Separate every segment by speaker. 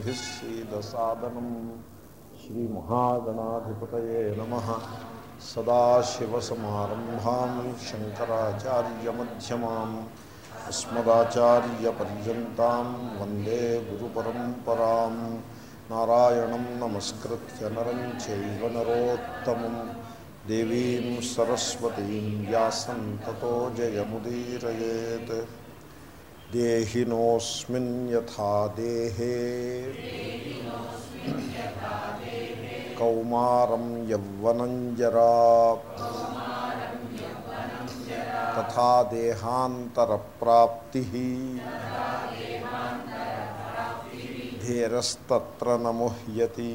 Speaker 1: సిద్ధిస్సీదసాదనం శ్రీమహాగణాధిపతయే నమ సదాశివసమారంభాం శంకరాచార్యమ్యమాం అస్మదాచార్యపర్యంతం వందే గురుపరంపరాం నారాయణం నమస్కృత్య నరం చైవ నరోత్తమం దేవీం సరస్వతీం వ్యాసం తతో జయముదీరయేత్ దేహినోస్మిన్ యథా దేహే కౌమారం యవ్వనం జరా తథా దేహాంతరప్రాప్తి ధీరస్తత్ర నముహ్యతి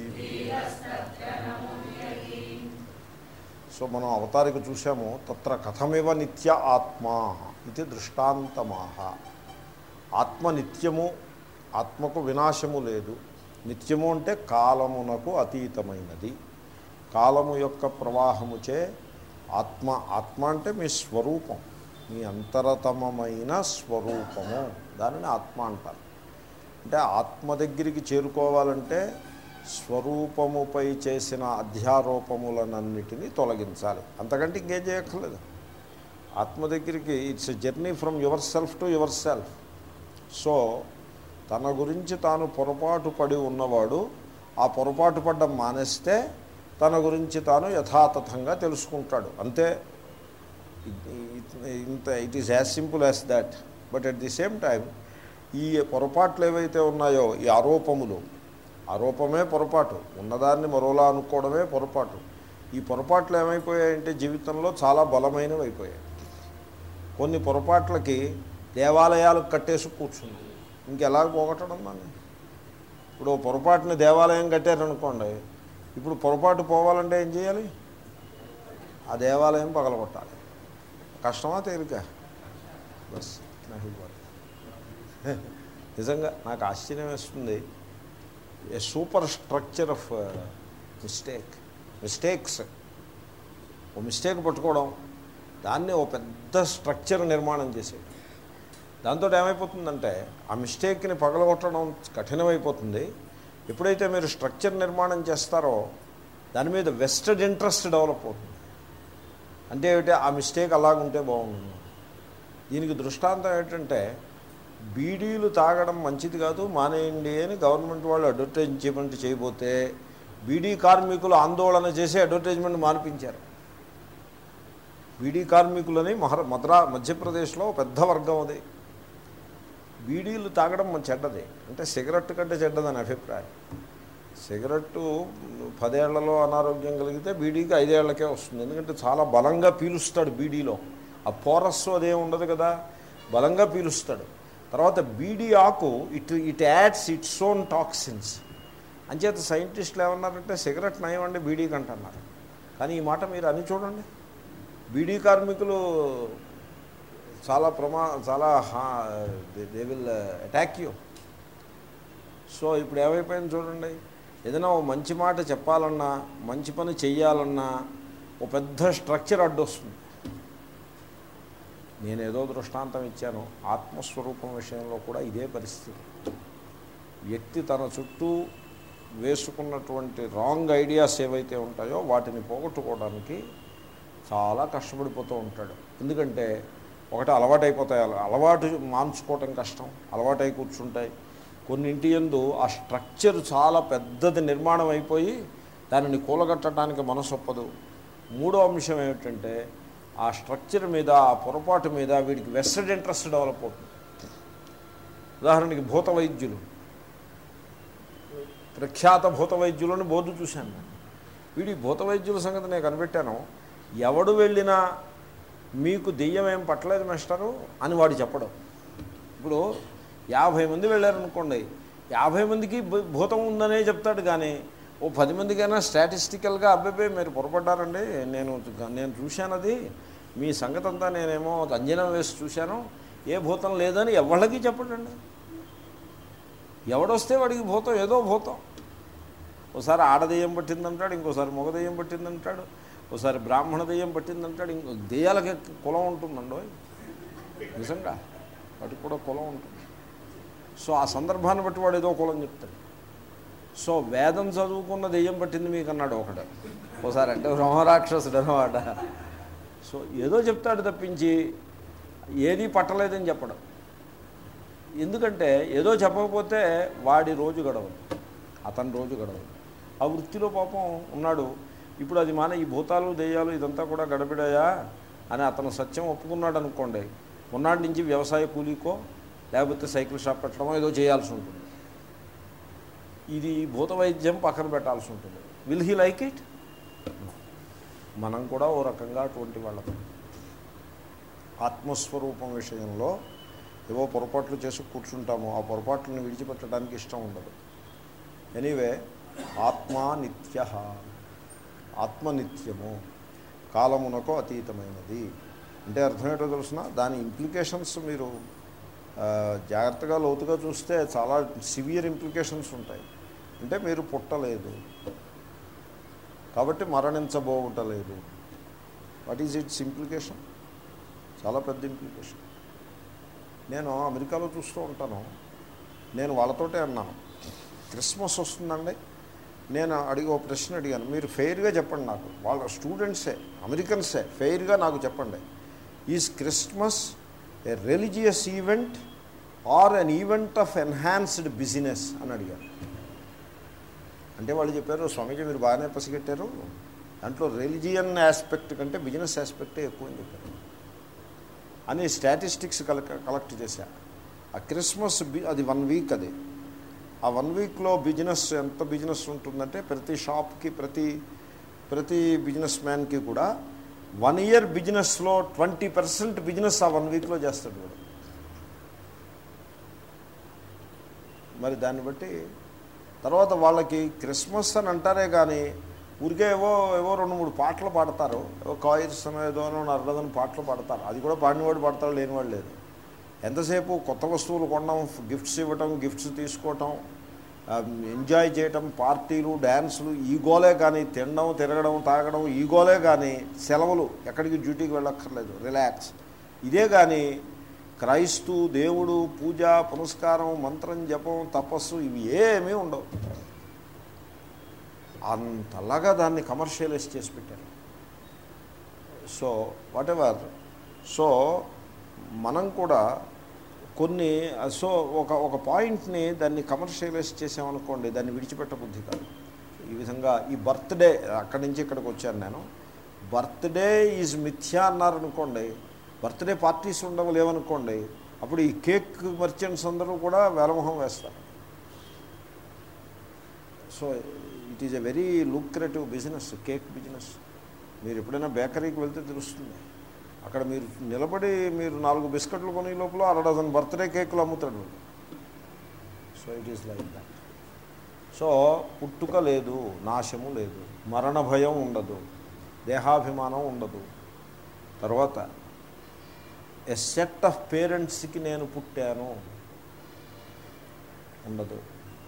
Speaker 1: సో మనం అవతారిక చూసాము తత్ర కథమివ నిత్య ఆత్మ ఇది దృష్టాంతమాహ ఆత్మ నిత్యము ఆత్మకు వినాశము లేదు నిత్యము అంటే కాలమునకు అతీతమైనది కాలము యొక్క ప్రవాహముచే ఆత్మ ఆత్మ అంటే మీ స్వరూపం మీ అంతరతమమైన స్వరూపము దానిని ఆత్మ అంటారు అంటే ఆత్మ దగ్గరికి చేరుకోవాలంటే స్వరూపముపై చేసిన అధ్యారోపములనన్నిటినీ తొలగించాలి అంతకంటే ఇంకేం చేయక్కర్లేదు ఆత్మ దగ్గరికి it's a journey from yourself to yourself so తన గురించి తాను పొరపాటు పడి ఉన్నవాడు ఆ పొరపాటు పడ్డం మానేస్తే తన గురించి తాను యథాతథంగా తెలుసుకుంటాడు అంతే ఇంత it is as simple as that but at the same time ఈ పొరపాట్లు ఏవైతే ఉన్నాయో ఈ ఆరోపములు ఆరోపమే పొరపాటు ఉన్నదాన్ని మరోలా అనుకోవడమే పొరపాటు ఈ పొరపాట్లు ఏమైపోయాయంటే జీవితంలో చాలా బలమైనవి అయిపోయాయి కొన్ని పొరపాట్లకి దేవాలయాలకు కట్టేసి కూర్చుంది ఇంకెలా పోగొట్టడం దాన్ని ఇప్పుడు పొరపాటుని దేవాలయం కట్టారనుకోండి ఇప్పుడు పొరపాటు పోవాలంటే ఏం చేయాలి ఆ దేవాలయం పగలగొట్టాలి కష్టమా తేలిక బస్ నాకు నిజంగా నాకు ఆశ్చర్యం వేస్తుంది a superstructure of mistake mistakes ఓ మిస్టేక్ పట్టుకోవడం దాన్ని ఓ పెద్ద స్ట్రక్చర్ నిర్మాణం చేసేది దాంతో ఏమైపోతుందంటే ఆ మిస్టేక్ని పగలగొట్టడం కఠినమైపోతుంది ఎప్పుడైతే మీరు స్ట్రక్చర్ నిర్మాణం చేస్తారో దాని మీద వెస్టెడ్ ఇంట్రెస్ట్ డెవలప్ అవుతుంది అంటే ఏమిటి ఆ మిస్టేక్ అలాగుంటే బాగుంటుంది దీనికి దృష్టాంతం ఏంటంటే బీడీలు తాగడం మంచిది కాదు మానేయండి అని గవర్నమెంట్ వాళ్ళు అడ్వర్టైజ్మెంట్ చేయబోతే బీడీ కార్మికులు ఆందోళన చేసి అడ్వర్టైజ్మెంట్ మానిపించారు బీడీ కార్మికులని మహర మద్రా మధ్యప్రదేశ్లో పెద్ద వర్గం అది బీడీలు తాగడం చెడ్డది అంటే సిగరెట్ కంటే చెడ్డదని అభిప్రాయం సిగరెట్టు పదేళ్లలో అనారోగ్యం కలిగితే బీడీకి ఐదేళ్లకే వస్తుంది ఎందుకంటే చాలా బలంగా పీలుస్తాడు బీడీలో ఆ పోరస్సు అదేం ఉండదు కదా బలంగా పీలుస్తాడు తర్వాత బీడీ ఆకు it it adds its own toxins అంచేత సైంటిస్టులు ఏమన్నారంటే సిగరెట్ నయమండి బీడీ కంటున్నారు కానీ ఈ మాట మీరు అని చూడండి బీడీ కార్మికులు చాలా ప్రమా చాలా they will attack you so ఇప్పుడు ఏమైపోయింది చూడండి ఏదైనా ఓ మంచి మాట చెప్పాలన్నా మంచి పని చెయ్యాలన్నా ఓ పెద్ద స్ట్రక్చర్ అడ్డొస్తుంది నేను ఏదో దృష్టాంతం ఇచ్చాను ఆత్మస్వరూపం విషయంలో కూడా ఇదే పరిస్థితి వ్యక్తి తన చుట్టూ వేసుకున్నటువంటి రాంగ్ ఐడియాస్ ఏవైతే ఉంటాయో వాటిని పోగొట్టుకోవడానికి చాలా కష్టపడిపోతూ ఉంటాడు ఎందుకంటే ఒకటి అలవాటు అయిపోతాయి అలవాటు మార్చుకోవటం కష్టం అలవాటై కూర్చుంటాయి కొన్నింటి ఎందు ఆ స్ట్రక్చర్ చాలా పెద్దది నిర్మాణం అయిపోయి దానిని కూలగట్టడానికి మనసు ఒప్పదు మూడో అంశం ఏమిటంటే ఆ స్ట్రక్చర్ మీద ఆ పొరపాటు మీద వీడికి వెస్టెడ్ ఇంట్రెస్ట్ డెవలప్ అవుతుంది ఉదాహరణకి భూత వైద్యులు ప్రఖ్యాత భూత వైద్యులను బోర్డు చూశాను నేను వీడి భూత వైద్యుల సంగతి నేను కనిపెట్టాను ఎవడు వెళ్ళినా మీకు దెయ్యం ఏం పట్టలేదు మేస్టరు అని వాడు చెప్పడం ఇప్పుడు యాభై మంది వెళ్ళారనుకోండి యాభై మందికి భూతం ఉందనే చెప్తాడు కానీ ఓ పది మందికైనా స్టాటిస్టికల్గా అబ్బాయి మీరు పొరపడ్డారండి నేను నేను చూశాను అది మీ సంగతి అంతా నేనేమో అంజనం వేసి చూశాను ఏ భూతం లేదని ఎవళ్ళకి చెప్పడండి ఎవడొస్తే వాడికి భూతం ఏదో భూతం ఒకసారి ఆడదెయ్యం పట్టిందంటాడు ఇంకోసారి మగ దెయ్యం పట్టిందంటాడు ఒకసారి బ్రాహ్మణ దెయ్యం పట్టిందంటాడు ఇంకో దెయ్యాలకి కులం ఉంటుందండో నిజంగా వాటికి కూడా కులం ఉంటుంది సో ఆ సందర్భాన్ని బట్టి వాడు ఏదో కులం చెప్తాడు సో వేదం చదువుకున్న దెయ్యం పట్టింది మీకు అన్నాడు ఒకడు ఒకసారి అంటే బ్రహ్మరాక్షసుడు అనమాట సో ఏదో చెప్తాడు తప్పించి ఏదీ పట్టలేదని చెప్పడం ఎందుకంటే ఏదో చెప్పకపోతే వాడి రోజు గడవదు అతని రోజు గడవదు ఆ వృత్తిలో పాపం ఉన్నాడు ఇప్పుడు అది మన ఈ భూతాలు దెయ్యాలు ఇదంతా కూడా గడబిడాయా అని అతను సత్యం ఒప్పుకున్నాడు అనుకోండి మొన్నటి నుంచి వ్యవసాయ కూలీకో లేకపోతే సైకిల్ షాప్ పెట్టడమో ఏదో చేయాల్సి ఉంటుంది ఇది భూత వైద్యం పక్కన పెట్టాల్సి ఉంటుంది విల్ హీ లైక్ ఇట్ మనం కూడా ఓ రకంగా అటువంటి వాళ్ళం ఆత్మస్వరూపం విషయంలో ఏవో పొరపాట్లు చేసి కూర్చుంటాము ఆ పొరపాట్లను విడిచిపెట్టడానికి ఇష్టం ఉండదు ఎనీవే ఆత్మ నిత్య ఆత్మ నిత్యము కాలమునకు అతీతమైనది అంటే అర్థమేటో తెలుసిన దాని ఇంప్లికేషన్స్ మీరు ఆ, జాగ్రత్తగా లోతుగా చూస్తే చాలా సివియర్ ఇంప్లికేషన్స్ ఉంటాయి అంటే మీరు పుట్టలేదు కాబట్టి మరణించబోవటలేదు వాట్ ఈజ్ ఇట్స్ ఇంప్లికేషన్ చాలా పెద్ద ఇంప్లికేషన్ నేను అమెరికాలో చూస్తూ ఉంటాను నేను వాళ్ళతోటే అన్నాను క్రిస్మస్ వస్తుందండి నేను అడిగి ఒక ప్రశ్న అడిగాను మీరు ఫెయిర్గా చెప్పండి నాకు వాళ్ళ స్టూడెంట్సే అమెరికన్సే ఫెయిర్గా నాకు చెప్పండి is Christmas a religious event or an event of enhanced business అని అడిగాను అంటే వాళ్ళు చెప్పారు స్వామీజీ మీరు బాగానే పసిగట్టారు దాంట్లో రిలిజియన్ ఆస్పెక్ట్ కంటే బిజినెస్ ఆస్పెక్టే ఎక్కువ అని చెప్పారు అని స్టాటిస్టిక్స్ కలెక్ట్ కలెక్ట్ చేశా ఆ క్రిస్మస్ బి- అది వన్ వీక్ అది ఆ వన్ వీక్లో బిజినెస్ ఎంత బిజినెస్ ఉంటుందంటే ప్రతి షాప్కి ప్రతి ప్రతి బిజినెస్ మ్యాన్కి కూడా వన్ ఇయర్ బిజినెస్లో ట్వంటీ పర్సెంట్ బిజినెస్ ఆ వన్ వీక్లో చేస్తాడు వాడు మరి దాన్ని బట్టి తర్వాత వాళ్ళకి క్రిస్మస్ అని అంటారే కానీ ఊరికే ఏవో ఏవో రెండు మూడు పాటలు పాడతారు ఏవో కాయిర్స్ అనో ఏదో అరడదని పాటలు పాడతారు అది కూడా పాడినవాడు పాడతాడు లేనివాడు లేదు ఎంతసేపు కొత్త వస్తువులు కొనడం గిఫ్ట్స్ ఇవ్వటం గిఫ్ట్స్ తీసుకోవటం ఆ, ఎంజాయ్ చేయటం పార్టీలు డ్యాన్సులు ఈ గోలే కానీ తినడం తిరగడం తాగడం ఈ గోలే కానీ సెలవులు ఎక్కడికి డ్యూటీకి వెళ్ళక్కర్లేదు రిలాక్స్ ఇదే కానీ క్రైస్తు దేవుడు పూజ పునస్కారం మంత్రం జపం తపస్సు ఇవి ఏమీ ఉండవు అంతలాగా దాన్ని కమర్షియలైజ్ చేసి పెట్టారు సో వాట్ ఎవర్ సో మనం కూడా కొన్ని సో ఒక ఒక పాయింట్ని దాన్ని కమర్షియలైజ్ చేసామనుకోండి దాన్ని విడిచిపెట్ట బుద్ధి కాదు ఈ విధంగా ఈ బర్త్డే అక్కడి నుంచి ఇక్కడికి వచ్చాను నేను బర్త్డే ఈజ్ మిథ్యా అన్నారనుకోండి బర్త్డే పార్టీస్ ఉండవు లేవనుకోండి అప్పుడు ఈ కేక్ మర్చెంట్స్ అందరూ కూడా వేలమొహం వేస్తారు so it is a very lucrative business cake business మీరు ఎప్పుడైనా బేకరీకి వెళ్తే తెలుస్తుంది అక్కడ మీరు నిలబడి మీరు నాలుగు బిస్కెట్లు కొనే లోపల అర డజన్ బర్త్డే కేకులు అమ్ముతాడు వాడు. So it is like that so పుట్టుక లేదు నాశము లేదు మరణ భయం ఉండదు దేహాభిమానం ఉండదు తర్వాత ఎ సెట్ ఆఫ్ పేరెంట్స్కి నేను పుట్టాను ఉండదు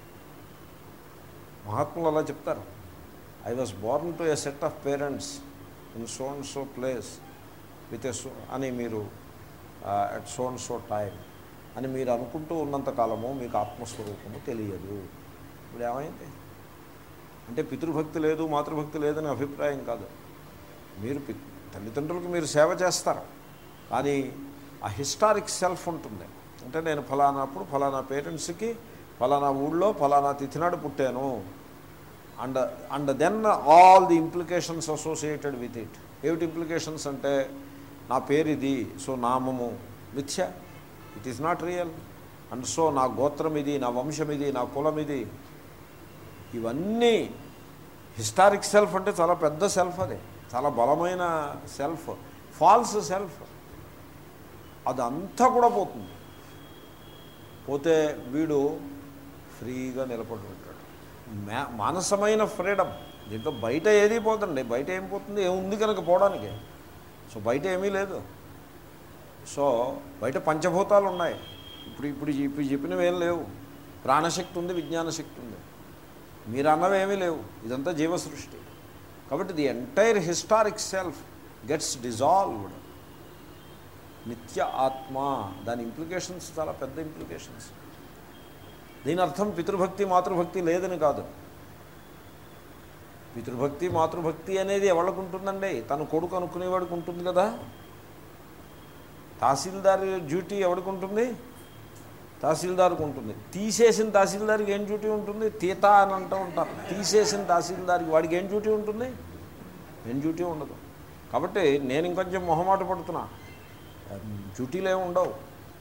Speaker 1: మహాత్ములు అలా చెప్తారు I was born to a set of parents in so and so place with a so అని మీరు at so and so time అని మీరు అనుకుంటూ ఉన్నంత కాలము మీకు ఆత్మస్వరూపము తెలియదు ఇప్పుడు ఏమైంది అంటే పితృభక్తి లేదు మాతృభక్తి లేదని అభిప్రాయం కాదు మీరు పి తల్లిదండ్రులకు మీరు సేవ చేస్తారు కానీ ఆ హిస్టారిక్ సెల్ఫ్ ఉంటుంది అంటే నేను ఫలానాప్పుడు ఫలానా పేరెంట్స్కి ఫలానా ఊళ్ళో ఫలానా తిథినాడు పుట్టాను and and then all the implications associated with it ఏమిటి ఇంప్లికేషన్స్ అంటే నా పేరు ఇది సో నామము మిథ్య it is not real and so నా గోత్రం ఇది నా వంశం ఇది నా కులం ఇది ఇవన్నీ హిస్టారిక్ సెల్ఫ్ అంటే చాలా పెద్ద సెల్ఫ్ అది చాలా బలమైన సెల్ఫ్ ఫాల్స్ సెల్ఫ్ అదంతా కూడా పోతుంది పోతే వీడు ఫ్రీగా నిలబడి ఉంటాడు మా మానసమైన ఫ్రీడమ్ దీంట్లో బయట ఏది పోతండి బయట ఏం పోతుంది ఏముంది కనుక పోవడానికి సో బయట ఏమీ లేదు సో బయట పంచభూతాలు ఉన్నాయి ఇప్పుడు ఇప్పుడు ఇప్పుడు చెప్పినవి ఏం లేవు ప్రాణశక్తి ఉంది విజ్ఞాన శక్తి ఉంది మీరు అన్నవి ఏమీ లేవు ఇదంతా జీవ సృష్టి కాబట్టి the entire historic self gets dissolved నిత్య ఆత్మ దాని ఇంప్లికేషన్స్ చాలా పెద్ద ఇంప్లికేషన్స్ దీని అర్థం పితృభక్తి మాతృభక్తి లేదని కాదు పితృభక్తి మాతృభక్తి అనేది ఎవరికి ఉంటుందండి తన కొడుకు అనుకునేవాడికి ఉంటుంది కదా తహసీల్దార్ డ్యూటీ ఎవరికి ఉంటుంది తహసీల్దార్కి ఉంటుంది తీసేసిన తహసీల్దార్కి ఏం డ్యూటీ ఉంటుంది తీత అని అంటూ ఉంటారు తీసేసిన తహసీల్దార్కి వాడికి ఏం డ్యూటీ ఉంటుంది ఏం డ్యూటీ ఉండదు కాబట్టి నేను ఇంకొంచెం మొహమాట పడుతున్నా డ్యూటీలు ఏమి ఉండవు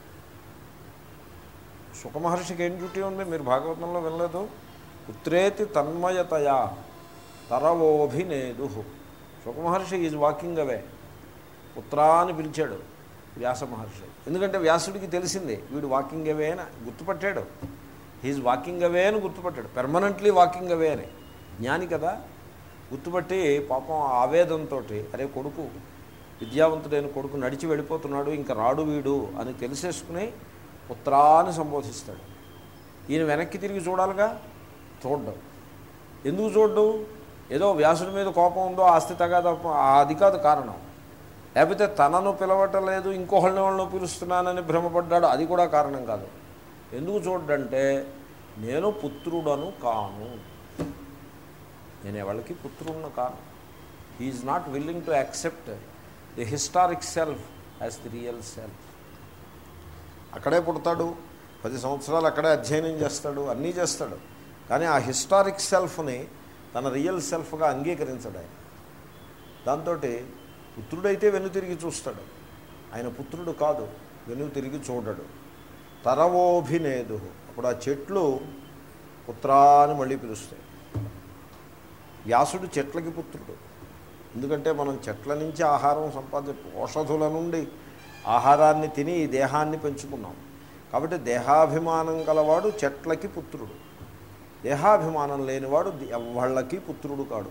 Speaker 1: సుఖమహర్షికి ఏం డ్యూటీ ఉంది మీరు భాగవతంలో వినలేదు పుత్రేతి తన్మయతయా తరవోభినేదు సుఖమహర్షి ఈజ్ వాకింగ్ అవే పుత్రా అని పిలిచాడు వ్యాస మహర్షి ఎందుకంటే వ్యాసుడికి తెలిసింది వీడు వాకింగ్ అవే అని గుర్తుపట్టాడు హీజ్ వాకింగ్ అవే అని గుర్తుపట్టాడు పెర్మనెంట్లీ వాకింగ్ అవే అని జ్ఞాని కదా గుర్తుపట్టి పాపం ఆవేదంతో అరే కొడుకు విద్యావంతుడైన కొడుకు నడిచి వెళ్ళిపోతున్నాడు ఇంకా రాడు వీడు అని తెలిసేసుకుని పుత్రాన్ని సంబోధిస్తాడు ఈయన వెనక్కి తిరిగి చూడాలిగా చూడ్డం ఎందుకు చూడ్డు ఏదో వ్యాసుడి మీద కోపం ఉందో ఆస్తి తగాద అది కాదు కారణం లేకపోతే తనను పిలవటలేదు ఇంకొకళ్ళని వాళ్ళను పిలుస్తున్నానని భ్రమపడ్డాడు అది కూడా కారణం కాదు ఎందుకు చూడంటే నేను పుత్రుడను కాను నేను ఎవరికి పుత్రుడును కాను he is not willing to accept the historic self as the real self అక్కడే పుడతాడు పది సంవత్సరాలు అక్కడే అధ్యయనం చేస్తాడు అన్నీ చేస్తాడు కానీ ఆ హిస్టారిక్ సెల్ఫ్ని తన రియల్ సెల్ఫ్గా అంగీకరించడు ఆయన దాంతో పుత్రుడైతే వెను తిరిగి చూస్తాడు ఆయన పుత్రుడు కాదు వెను తిరిగి చూడడు తరవోభినేదు అప్పుడు ఆ చెట్లు పుత్రా అని మళ్ళీ పిలుస్తాయి వ్యాసుడు చెట్లకి పుత్రుడు ఎందుకంటే మనం చెట్ల నుంచి ఆహారం సంపాది ఔషధుల నుండి ఆహారాన్ని తిని ఈ దేహాన్ని పెంచుకున్నాం కాబట్టి దేహాభిమానం గలవాడు చెట్లకి పుత్రుడు దేహాభిమానం లేనివాడు ఎవళ్ళకి పుత్రుడు కాడు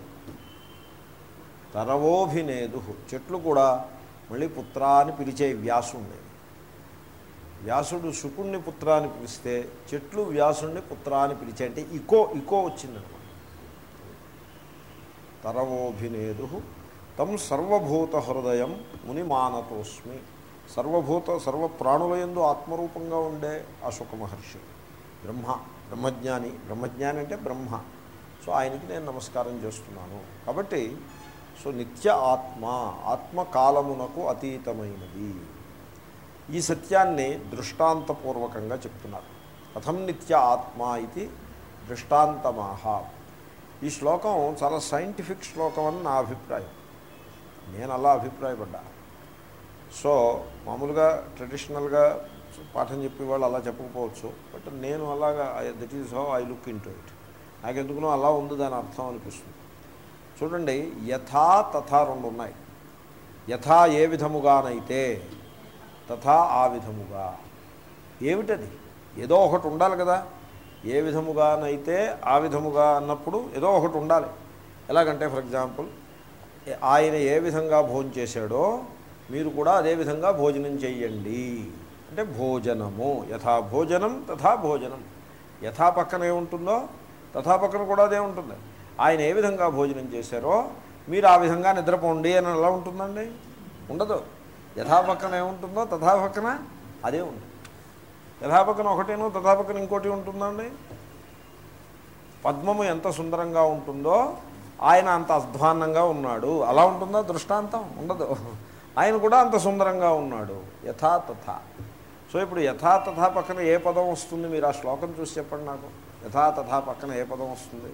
Speaker 1: తరవోభినేదు చెట్లు కూడా మళ్ళీ పుత్ర అని పిలిచే వ్యాసుణ్ణి వ్యాసుడు శుకుణ్ణి పుత్ర అని పిలిస్తే చెట్లు వ్యాసుణ్ణి పుత్ర అని పిలిచే అంటే ఇకో ఇకో వచ్చిందనమాట తరవోభినేదు తం సర్వభూత హృదయం మునిమానతోస్మి సర్వభూత సర్వ ప్రాణులయందు ఆత్మరూపంగా ఉండే ఆ సుఖ మహర్షి బ్రహ్మ బ్రహ్మజ్ఞాని బ్రహ్మజ్ఞాని అంటే బ్రహ్మ సో ఆయనకి నేను నమస్కారం చేస్తున్నాను కాబట్టి సో నిత్య ఆత్మ ఆత్మకాలమునకు అతీతమైనది ఈ సత్యాన్ని దృష్టాంతపూర్వకంగా చెప్తున్నారు కథం నిత్య ఆత్మ ఇది దృష్టాంతమాహ ఈ శ్లోకం చాలా సైంటిఫిక్ శ్లోకం అని నా అభిప్రాయం నేను అలా అభిప్రాయపడ్డా సో మామూలుగా ట్రెడిషనల్గా పాఠం చెప్పే వాళ్ళు అలా చెప్పకపోవచ్చు బట్ నేను అలాగా that is how I look into it నాకెందుకునో అలా ఉంది దాని అర్థం అనిపిస్తుంది చూడండి యథా తథా రెండు ఉన్నాయి యథా ఏ విధముగానైతే తథా ఆ విధముగా ఏమిటది ఏదో ఒకటి ఉండాలి కదా ఏ విధముగానైతే ఆ విధముగా అన్నప్పుడు ఏదో ఒకటి ఉండాలి ఎలాగంటే ఫర్ ఎగ్జాంపుల్ ఆయన ఏ విధంగా భోజనం చేశాడో మీరు కూడా అదే విధంగా భోజనం చెయ్యండి అంటే భోజనము యథా భోజనం తథా భోజనం యథా పక్కన ఏముంటుందో తథా పక్కన కూడా అదే ఉంటుంది ఆయన ఏ విధంగా భోజనం చేశారో మీరు ఆ విధంగా నిద్రపోండి అని ఎలా ఉంటుందండి ఉండదు యథా పక్కన ఏముంటుందో తథా పక్కన అదే ఉంటుంది యథా పక్కన ఒకటేనో తథా పక్కన ఇంకోటి ఉంటుందండి పద్మము ఎంత సుందరంగా ఉంటుందో ఆయన అంత అధ్వాన్నంగా ఉన్నాడు అలా ఉంటుందా దృష్టాంతం ఉండదు ఆయన కూడా అంత సుందరంగా ఉన్నాడు యథా తథా సో ఇప్పుడు యథా తథా పక్కన ఏ పదం వస్తుంది మీరు ఆ శ్లోకం చూసి చెప్పండి నాకు యథా తథా పక్కన ఏ పదం వస్తుంది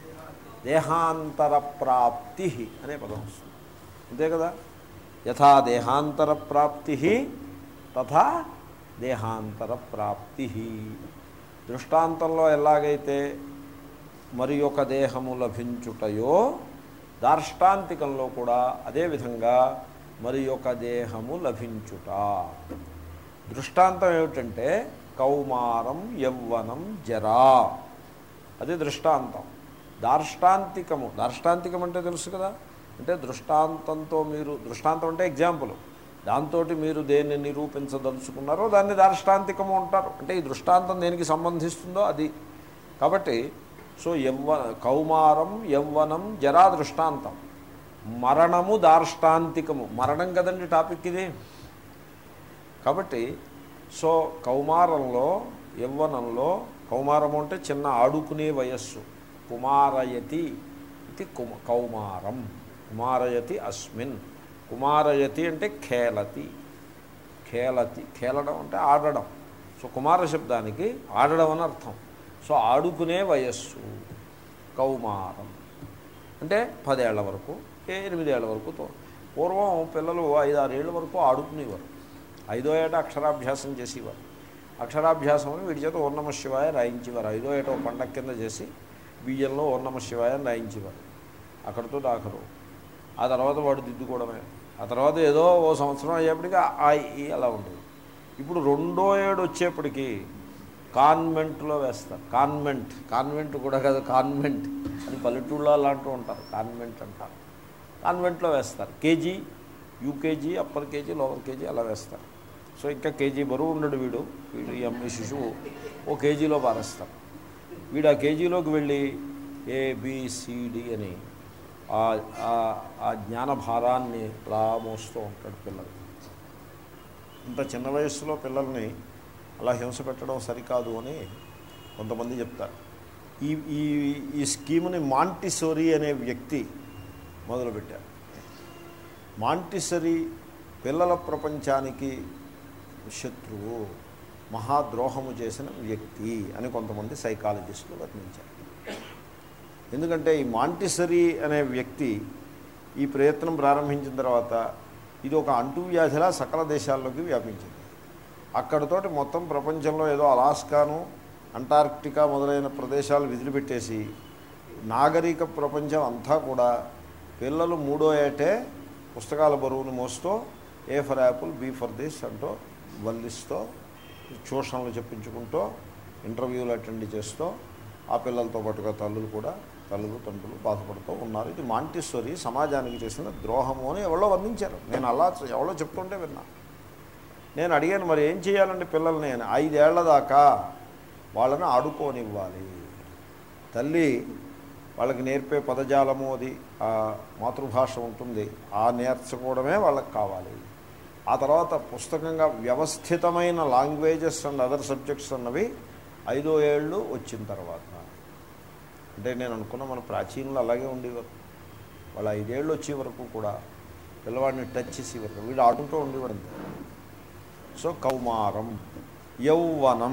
Speaker 1: దేహాంతర ప్రాప్తి అనే పదం వస్తుంది అంతే కదా యథా దేహాంతర ప్రాప్తి తథా దేహాంతర ప్రాప్తి దృష్టాంతంలో ఎలాగైతే మరి ఒక దేహము లభించుటయో దార్ష్టాంతికంలో కూడా అదేవిధంగా మరి ఒక దేహము లభించుట దృష్టాంతం ఏమిటంటే కౌమారం యవ్వనం జరా అది దృష్టాంతం దార్ష్టాంతికము దార్ష్టాంతికం అంటే తెలుసు కదా అంటే దృష్టాంతంతో మీరు దృష్టాంతం అంటే ఎగ్జాంపుల్ దాంతో మీరు దేన్ని నిరూపించదలుచుకున్నారో దాన్ని దార్ష్టాంతికము అంటారు అంటే ఈ దృష్టాంతం దేనికి సంబంధిస్తుందో అది కాబట్టి సో యవ్వ కౌమారం యవ్వనం జరా దృష్టాంతం మరణము దార్ష్టాంతికము మరణం కదండి టాపిక్ ఇది కాబట్టి సో కౌమారంలో యవ్వనంలో కౌమారము అంటే చిన్న ఆడుకునే వయస్సు కుమారయతి ఇది కుమ కౌమారం కుమారయతి అస్మిన్ కుమారయతి అంటే ఖేలతి ఖేలతి ఖేలడం అంటే ఆడడం సో కుమార శబ్దానికి ఆడడం అని అర్థం సో ఆడుకునే వయస్సు కౌమారం అంటే పదేళ్ల వరకు ఏ ఎనిమిదేళ్ల వరకు తో పూర్వం పిల్లలు ఐదు ఆరేళ్ల వరకు ఆడుకునేవారు ఐదో ఏట అక్షరాభ్యాసం చేసేవారు అక్షరాభ్యాసం అని వీడి చేత ఓర్ణమ శివాయ రాయించేవారు ఐదో ఏట ఓ పండగ కింద చేసి బియ్యంలో ఓర్ణమ శివాయ అని రాయించేవారు అక్కడితో ఆఖరు ఆ తర్వాత వాడు దిద్దుకోవడమే ఆ తర్వాత ఏదో ఓ సంవత్సరం అయ్యేప్పటికీ ఆ ఈ అలా ఉంటుంది ఇప్పుడు రెండో ఏడు వచ్చేప్పటికి కాన్వెంట్లో వేస్తారు కాన్వెంట్ కాన్వెంట్ కూడా కాదు కాన్వెంట్ అని పల్లెటూళ్ళలో అలాంటూ ఉంటారు కాన్వెంట్ అంటారు కాన్వెంట్లో వేస్తారు KG UKG upper KG lower KG అలా వేస్తారు సో ఇంకా కేజీ బరువు ఉండడు వీడు వీడు ఈ అమ్మాయి శిశువు ఓ కేజీలో పారేస్తారు వీడు ఆ కేజీలోకి వెళ్ళి ఏబిసిడి అని ఆ- ఆ- ఆ జ్ఞాన భారాన్ని అలా మోస్తూ ఉంటాడు పిల్లలు ఇంత చిన్న వయస్సులో పిల్లల్ని అలా హింస పెట్టడం సరికాదు అని కొంతమంది చెప్తారు ఈ ఈ ఈ స్కీమ్ని మాంటిసోరీ అనే వ్యక్తి మొదలుపెట్టారు మాంటిసరీ పిల్లల ప్రపంచానికి శత్రువు మహాద్రోహము చేసిన వ్యక్తి అని కొంతమంది సైకాలజిస్టులు వర్ణించారు ఎందుకంటే ఈ మాంటిసరీ అనే వ్యక్తి ఈ ప్రయత్నం ప్రారంభించిన తర్వాత ఇది ఒక అంటువ్యాధిలా సకల దేశాల్లోకి వ్యాపించింది అక్కడతోటి మొత్తం ప్రపంచంలో ఏదో అలాస్కాను అంటార్క్టికా మొదలైన ప్రదేశాలు విదిలిపెట్టేసి నాగరిక ప్రపంచం అంతా కూడా పిల్లలు మూడో ఏటే పుస్తకాల బరువును మోస్తూ A for apple B for this అంటూ వల్లిస్తూ ట్యూషన్లు చెప్పించుకుంటూ ఇంటర్వ్యూలు అటెండ్ చేస్తూ ఆ పిల్లలతో పాటుగా తల్లులు కూడా తల్లులు తండ్రులు బాధపడుతూ ఉన్నారు ఇది మాంటిస్వరి సమాజానికి చేసిన ద్రోహము అని ఎవరో వర్ణించారు నేను అలా ఎవరో చెప్తుంటే విన్నా నేను అడిగాను మరి ఏం చేయాలండి పిల్లల్ని అని ఐదేళ్ల దాకా వాళ్ళని ఆడుకోనివ్వాలి తల్లి వాళ్ళకి నేర్పే పదజాలము అది ఆ మాతృభాష ఉంటుంది ఆ నేర్చుకోవడమే వాళ్ళకి కావాలి ఆ తర్వాత పుస్తకంగా వ్యవస్థితమైన లాంగ్వేజెస్ అండ్ అదర్ సబ్జెక్ట్స్ అన్నవి ఐదో ఏళ్ళు వచ్చిన తర్వాత అంటే నేను అనుకున్న మన ప్రాచీనులు అలాగే ఉండేవారు వాళ్ళు ఐదేళ్ళు వచ్చే వరకు కూడా పిల్లవాడిని టచ్ చేసేవారు వీడు ఆడుకుంటూ ఉండేవాడు అంతే సో కౌమారం యౌవనం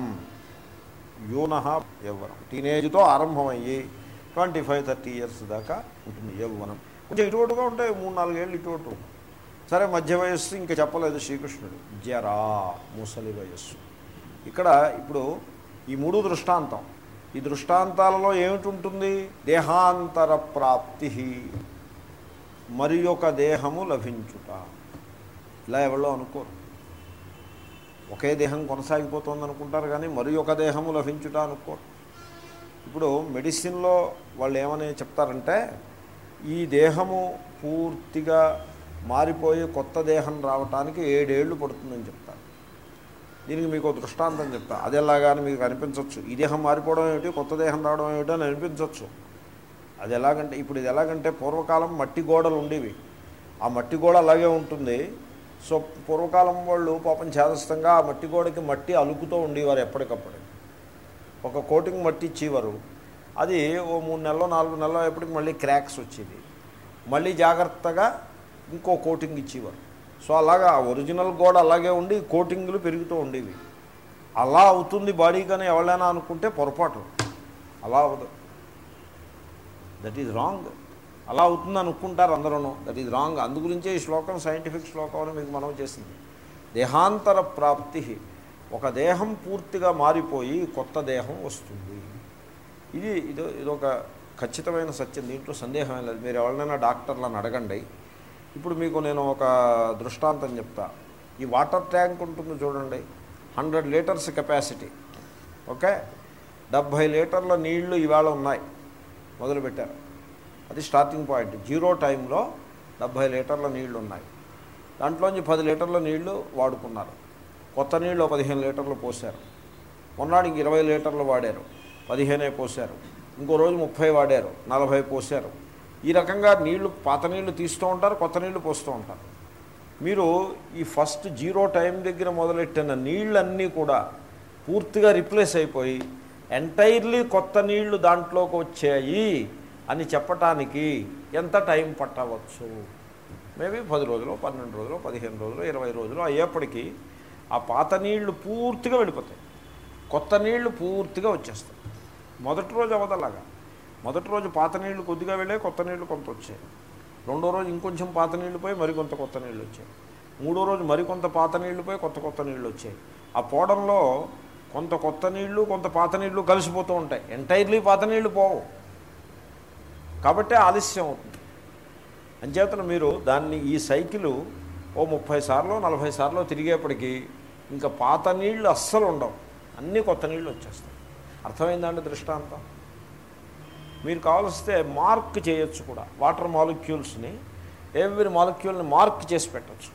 Speaker 1: యూన యవ్వనం టీనేజ్తో ఆరంభమయ్యి ట్వంటీ ఫైవ్ థర్టీ ఇయర్స్ దాకా ఉంటుంది యవ్వనం కొంచెం ఇటువంటిగా ఉంటాయి మూడు నాలుగేళ్ళు ఇటువంటి సరే మధ్య వయస్సు ఇంకా చెప్పలేదు శ్రీకృష్ణుడు జరా ముసలి వయస్సు ఇక్కడ ఇప్పుడు ఈ మూడు దృష్టాంతం ఈ దృష్టాంతాలలో ఏమిటి ఉంటుంది దేహాంతర ప్రాప్తి మరి ఒక దేహము లభించుట ఇలా ఎవరో అనుకోరు ఒకే దేహం కొనసాగిపోతుంది అనుకుంటారు కానీ మరి ఒక దేహము లభించుట అనుకోరు ఇప్పుడు మెడిసిన్లో వాళ్ళు ఏమని చెప్తారంటే ఈ దేహము పూర్తిగా మారిపోయి కొత్త దేహం రావటానికి ఏడేళ్ళు పడుతుందని చెప్తారు దీనికి మీకు ఒక దృష్టాంతం చెప్తా అది ఎలాగాని మీకు అనిపించవచ్చు ఈ దేహం మారిపోవడం ఏమిటి కొత్త దేహం రావడం ఏమిటి అని అనిపించవచ్చు అది ఎలాగంటే ఇప్పుడు ఇది ఎలాగంటే పూర్వకాలం మట్టి గోడలు ఉండేవి ఆ మట్టి గోడ అలాగే ఉంటుంది సో పూర్వకాలం వాళ్ళు పాపం చేదస్తంగా ఆ మట్టి గోడకి మట్టి అలుకుతూ ఉండేవారు ఎప్పటికప్పుడు ఒక కోటింగ్ మట్టి ఇచ్చేవారు అది ఓ మూడు నెలలో నాలుగు నెలలో ఎప్పటికి మళ్ళీ క్రాక్స్ వచ్చేది మళ్ళీ జాగ్రత్తగా ఇంకో కోటింగ్ ఇచ్చేవారు సో అలాగా ఆ ఒరిజినల్ గోడ అలాగే ఉండి కోటింగ్లు పెరుగుతూ ఉండేవి అలా అవుతుంది బాడీ కానీ ఎవరైనా అనుకుంటే పొరపాటు అలా అవ్వదు దట్ ఈజ్ రాంగ్ అలా అవుతుంది అనుకుంటారు అందరూ దట్ ఈజ్ రాంగ్ అందుగురించే ఈ శ్లోకం సైంటిఫిక్ శ్లోకం అని మీకు మనం చేసింది దేహాంతర ప్రాప్తి ఒక దేహం పూర్తిగా మారిపోయి కొత్త దేహం వస్తుంది ఇది ఇది ఇదొక ఖచ్చితమైన సత్యం దీంట్లో సందేహం లేదు మీరు ఎవరినైనా డాక్టర్లను అడగండి ఇప్పుడు మీకు నేను ఒక దృష్టాంతం చెప్తా ఈ వాటర్ ట్యాంక్ ఉంటుంది చూడండి హండ్రెడ్ లీటర్స్ కెపాసిటీ ఓకే డెబ్భై లీటర్ల నీళ్లు ఇవాళ ఉన్నాయి మొదలుపెట్టారు అది స్టార్టింగ్ పాయింట్ జీరో టైంలో డెబ్భై లీటర్ల నీళ్లు ఉన్నాయి దాంట్లోంచి పది లీటర్ల నీళ్లు వాడుకున్నారు కొత్త నీళ్ళు పదిహేను లీటర్లు పోసారు మొన్నటికి ఇరవై లీటర్లు వాడారు పదిహేనే పోసారు ఇంకో రోజు ముప్పై వాడారు నలభై పోసారు ఈ రకంగా నీళ్లు పాత నీళ్లు తీస్తూ ఉంటారు కొత్త నీళ్లు పోస్తూ ఉంటారు మీరు ఈ ఫస్ట్ జీరో టైం దగ్గర మొదలెట్టిన నీళ్ళన్నీ కూడా పూర్తిగా రిప్లేస్ అయిపోయి ఎంటైర్లీ కొత్త నీళ్లు దాంట్లోకి వచ్చాయి అని చెప్పటానికి ఎంత టైం పట్టవచ్చు మేబీ పది రోజులు పన్నెండు రోజులు పదిహేను రోజులు ఇరవై రోజులు అయ్యేప్పటికీ ఆ పాత నీళ్లు పూర్తిగా వెళ్ళిపోతాయి కొత్త నీళ్లు పూర్తిగా వచ్చేస్తాయి మొదటి రోజు అవదలాగా మొదటి రోజు పాత నీళ్లు కొద్దిగా వెళ్ళాయి కొత్త నీళ్లు కొంత వచ్చాయి రెండో రోజు ఇంకొంచెం పాత నీళ్లు పోయి మరికొంత కొత్త నీళ్ళు వచ్చాయి మూడో రోజు మరికొంత పాత నీళ్లు పోయి కొత్త కొత్త నీళ్ళు వచ్చాయి ఆ పోవడంలో కొంత కొత్త నీళ్లు కొంత పాత నీళ్లు కలిసిపోతూ ఉంటాయి ఎంటైర్లీ పాత నీళ్లు పోవు కాబట్టి ఆలస్యం అవుతుంది అంచేతన మీరు దాన్ని ఈ సైకిల్ ఓ ముప్పై సార్లు నలభై సార్లు తిరిగేప్పటికీ ఇంకా పాత నీళ్లు అస్సలు ఉండవు అన్నీ కొత్త నీళ్ళు వచ్చేస్తాయి అర్థమైందండి దృష్టాంతం మీరు కావలిస్తే మార్క్ చేయొచ్చు కూడా వాటర్ మాలిక్యూల్స్ని ఎవ్రీ మాలిక్యూల్ని మార్క్ చేసి పెట్టచ్చు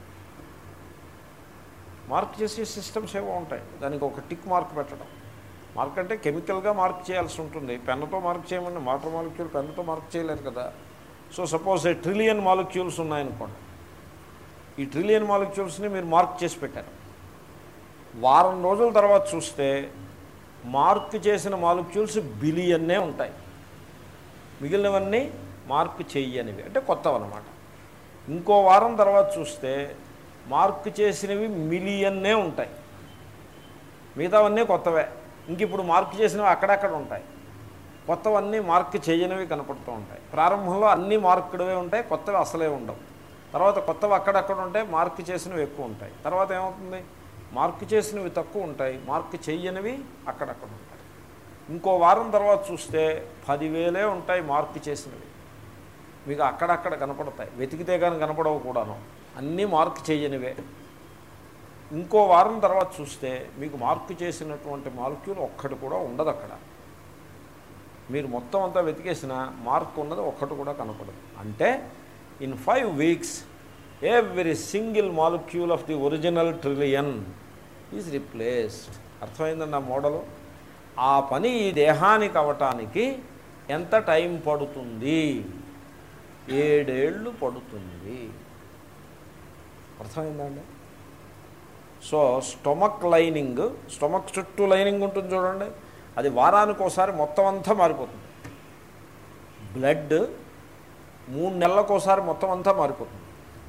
Speaker 1: మార్క్ చేసే సిస్టమ్స్ ఏవో ఉంటాయి దానికి ఒక టిక్ మార్క్ పెట్టడం మార్క్ అంటే కెమికల్గా మార్క్ చేయాల్సి ఉంటుంది పెన్నుతో మార్క్ చేయమని వాటర్ మాలిక్యూల్ పెన్నుతో మార్క్ చేయలేరు కదా so suppose a trillion molecules ఉన్నాయనుకోండి ఈ ట్రిలియన్ మాలిక్యూల్స్ని మీరు మార్క్ చేసి పెట్టారు వారం రోజుల తర్వాత చూస్తే మార్క్ చేసిన మాలిక్యూల్స్ బిలియన్నే ఉంటాయి మిగిలినవన్నీ మార్క్ చెయ్యనివి అంటే కొత్తవన్నమాట ఇంకో వారం తర్వాత చూస్తే మార్క్ చేసినవి మిలియన్నే ఉంటాయి మిగతావన్నీ కొత్తవే ఇంక ఇప్పుడు మార్క్ చేసినవి అక్కడక్కడ ఉంటాయి కొత్తవన్నీ మార్క్ చేయనివి కనపడుతూ ఉంటాయి ప్రారంభంలో అన్నీ మార్కుడివే ఉంటాయి కొత్తవి అసలే ఉండవు తర్వాత కొత్తవి అక్కడక్కడ ఉంటాయి మార్క్ చేసినవి ఎక్కువ ఉంటాయి తర్వాత ఏమవుతుంది మార్క్ చేసినవి తక్కువ ఉంటాయి మార్క్ చెయ్యనివి అక్కడక్కడ ఉంటాయి ఇంకో వారం తర్వాత చూస్తే పదివేలే ఉంటాయి మార్క్ చేసినవి మీకు అక్కడక్కడ కనపడతాయి వెతికితే కానీ కనపడవు కూడాను అన్నీ మార్క్ చేయనివే ఇంకో వారం తర్వాత చూస్తే మీకు మార్క్ చేసినటువంటి మాలిక్యూల్ ఒక్కటి కూడా ఉండదు అక్కడ మీరు మొత్తం అంతా వెతికేసిన మార్క్ ఉన్నది ఒక్కటి కూడా కనపడదు అంటే in five weeks every single molecule of the original trillion is replaced అర్థమైందండి ఆ మోడలు ఆ పని ఈ దేహానికి అవటానికి ఎంత టైం పడుతుంది ఏడేళ్ళు పడుతుంది అర్థమైందండి సో స్టొమక్ లైనింగ్ స్టొమక్ చుట్టూ లైనింగ్ ఉంటుంది చూడండి అది వారానికి ఒకసారి మొత్తం అంతా మారిపోతుంది బ్లడ్ మూడు నెలలకు ఒకసారి మొత్తం అంతా మారిపోతుంది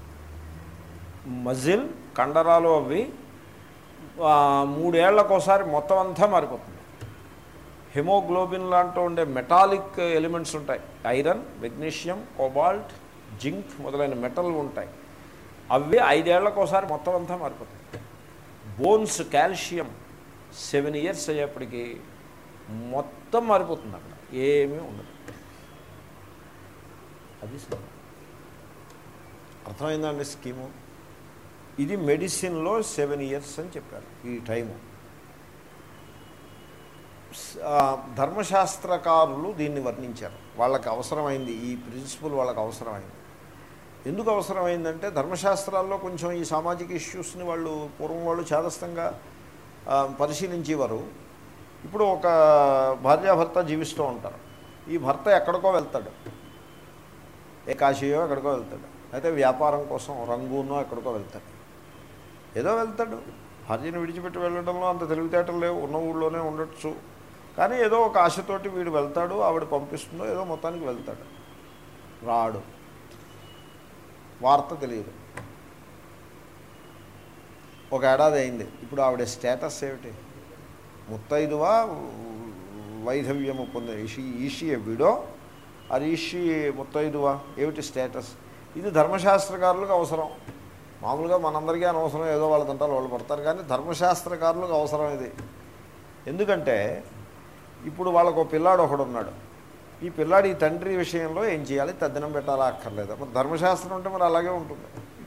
Speaker 1: మజిల్ కండరాలు అవి ఆ, మూడేళ్లకు ఒకసారి మొత్తం అంతా మారిపోతుంది హిమోగ్లోబిన్ లాంటి ఉండే మెటాలిక్ ఎలిమెంట్స్ ఉంటాయి ఐరన్ మెగ్నీషియం కోబాల్ట్ జింక్ మొదలైన మెటల్ ఉంటాయి అవి ఐదేళ్లకు ఒకసారి మొత్తం అంతా మారిపోతాయి బోన్స్ కాల్షియం సెవెన్ ఇయర్స్ అయ్యేప్పటికీ మొత్తం మారిపోతుంది అక్కడ ఏమీ ఉండదు అది సరే అర్థమైందండి స్కీము ఇది మెడిసిన్లో సెవెన్ ఇయర్స్ అని చెప్పారు ఈ టైము స- ఆ, ధర్మశాస్త్రకారులు దీన్ని వర్ణించారు వాళ్ళకి అవసరమైంది ఈ ప్రిన్సిపల్ వాళ్ళకి అవసరమైంది ఎందుకు అవసరమైందంటే ధర్మశాస్త్రాల్లో కొంచెం ఈ సామాజిక ఇష్యూస్ని వాళ్ళు పూర్వం వాళ్ళు చేదస్తంగా ఆ, పరిశీలించేవారు ఇప్పుడు ఒక భార్యాభర్త జీవిస్తూ ఉంటారు ఈ భర్త ఎక్కడికో వెళ్తాడు ఏ కాశీయో ఎక్కడికో వెళ్తాడు అయితే వ్యాపారం కోసం రంగునో ఎక్కడికో వెళ్తాడు ఏదో వెళ్తాడు భార్యను విడిచిపెట్టి వెళ్ళడంలో అంత తెలివితేటలు లేవు ఉన్న ఊళ్ళోనే ఉండొచ్చు కానీ ఏదో ఒక ఆశతోటి వీడు వెళ్తాడు ఆవిడ పంపిస్తుందో ఏదో మొత్తానికి వెళ్తాడు రాడు వార్త తెలియదు ఒక ఏడాది అయింది ఇప్పుడు ఆవిడ స్టేటస్ ఏమిటి ముత్తైదువా వైధవ్యము పొందే ఈషి ఈషి విడో అది ఈషి ముత్తైదువా ఏమిటి స్టేటస్ ఇది ధర్మశాస్త్రకారులకు అవసరం మామూలుగా మనందరికీ అనవసరం ఏదో వాళ్ళ తంటాలు వాళ్ళు పడతారు కానీ ధర్మశాస్త్రకారులకు అవసరం ఇది ఎందుకంటే ఇప్పుడు వాళ్ళకు ఒక పిల్లాడు ఒకడు ఉన్నాడు ఈ పిల్లాడి ఈ తండ్రి విషయంలో ఏం చేయాలి తద్దినం పెట్టాలా అక్కర్లేదా మరి ధర్మశాస్త్రం అంటే మరి అలాగే ఉంటుంది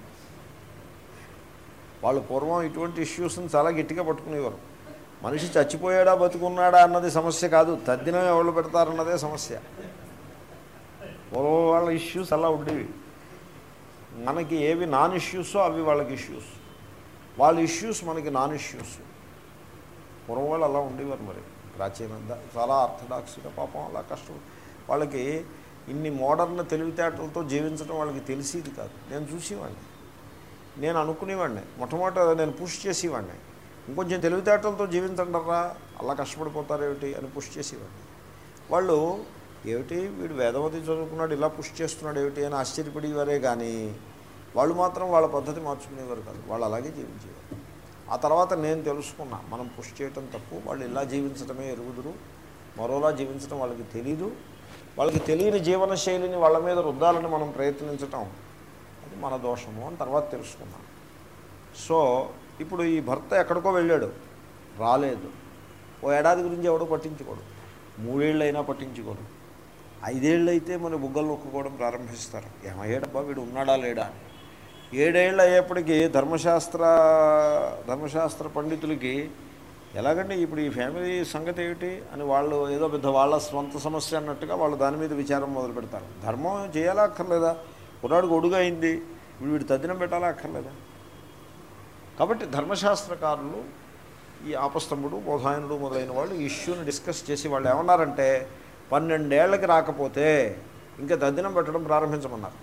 Speaker 1: వాళ్ళు పూర్వం ఇటువంటి ఇష్యూస్ని చాలా గట్టిగా పట్టుకునేవారు మనిషి చచ్చిపోయాడా బతుకున్నాడా అన్నది సమస్య కాదు తద్దినం ఎవరు పెడతారన్నదే సమస్య పూర్వం వాళ్ళ ఇష్యూస్ అలా ఉండేవి మనకి ఏవి నాన్ ఇష్యూసో అవి వాళ్ళకి ఇష్యూస్ వాళ్ళ ఇష్యూస్ మనకి నాన్ ఇష్యూస్ పూర్వం వాళ్ళు అలా ఉండేవారు మరి ప్రాచీన ద- చాలా ఆర్థడాక్స్గా పాపం అలా కష్టం వాళ్ళకి ఇన్ని మోడర్న్ తెలివితేటలతో జీవించడం వాళ్ళకి తెలిసేది కాదు నేను చూసేవాడిని నేను అనుకునేవాడిని మొట్టమొదట నేను పుష్ చేసేవాడిని ఇంకొంచెం తెలివితేటలతో జీవించండరా అలా కష్టపడిపోతారేమిటి అని పుష్ చేసేవాడు వాళ్ళు ఏమిటి వీడు వేదవతి చదువుకున్నాడు ఇలా పుష్ చేస్తున్నాడు ఏమిటి అని ఆశ్చర్యపడేవారే కానీ వాళ్ళు మాత్రం వాళ్ళ పద్ధతి మార్చుకునేవారు కాదు వాళ్ళు అలాగే జీవించేవారు ఆ తర్వాత నేను తెలుసుకున్నా మనం పుష్ చేయటం తప్పు వాళ్ళు ఇలా జీవించడమే ఎరుగుదురు మరోలా జీవించడం వాళ్ళకి తెలీదు వాళ్ళకి తెలియని జీవన శైలిని వాళ్ళ మీద రుద్దాలని మనం ప్రయత్నించటం అది మన దోషము అని తర్వాత తెలుసుకున్నాం సో ఇప్పుడు ఈ భర్త ఎక్కడికో వెళ్ళాడు రాలేదు ఓ ఏడాది గురించి ఎవడో పట్టించుకోడు మూడేళ్ళు అయినా పట్టించుకోడు ఐదేళ్ళు అయితే మన బుగ్గలు నొక్కుకోవడం ప్రారంభిస్తారు ఏమయ్యాడబ్బా వీడు ఉన్నాడా లేడా అని ఏడేళ్ళు అయ్యేప్పటికీ ధర్మశాస్త్ర ధర్మశాస్త్ర పండితులకి ఎలాగంటే ఇప్పుడు ఈ ఫ్యామిలీ సంగతి ఏమిటి అని వాళ్ళు ఏదో పెద్ద వాళ్ళ స్వంత సమస్య అన్నట్టుగా వాళ్ళు దాని మీద విచారం మొదలు పెడతారు ధర్మం చేయాలా అక్కర్లేదా కుర్రాడికి ఒడుగు అయింది ఇప్పుడు వీడు తద్దినం పెట్టాలా అక్కర్లేదా కాబట్టి ధర్మశాస్త్రకారులు ఈ ఆపస్తంభుడు బోధాయనుడు మొదలైన వాళ్ళు ఈ ఇష్యూని డిస్కస్ చేసి వాళ్ళు ఏమన్నారంటే పన్నెండేళ్లకి రాకపోతే ఇంకా దద్దినం పెట్టడం ప్రారంభించమన్నారు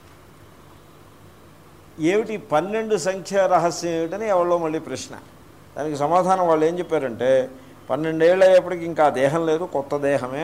Speaker 1: ఏమిటి పన్నెండు సంఖ్య రహస్యం ఏమిటని ఎవరో మళ్ళీ ప్రశ్న దానికి సమాధానం వాళ్ళు ఏం చెప్పారంటే పన్నెండేళ్ళు అయ్యేప్పటికి ఇంకా ఆ దేహం లేదు కొత్త దేహమే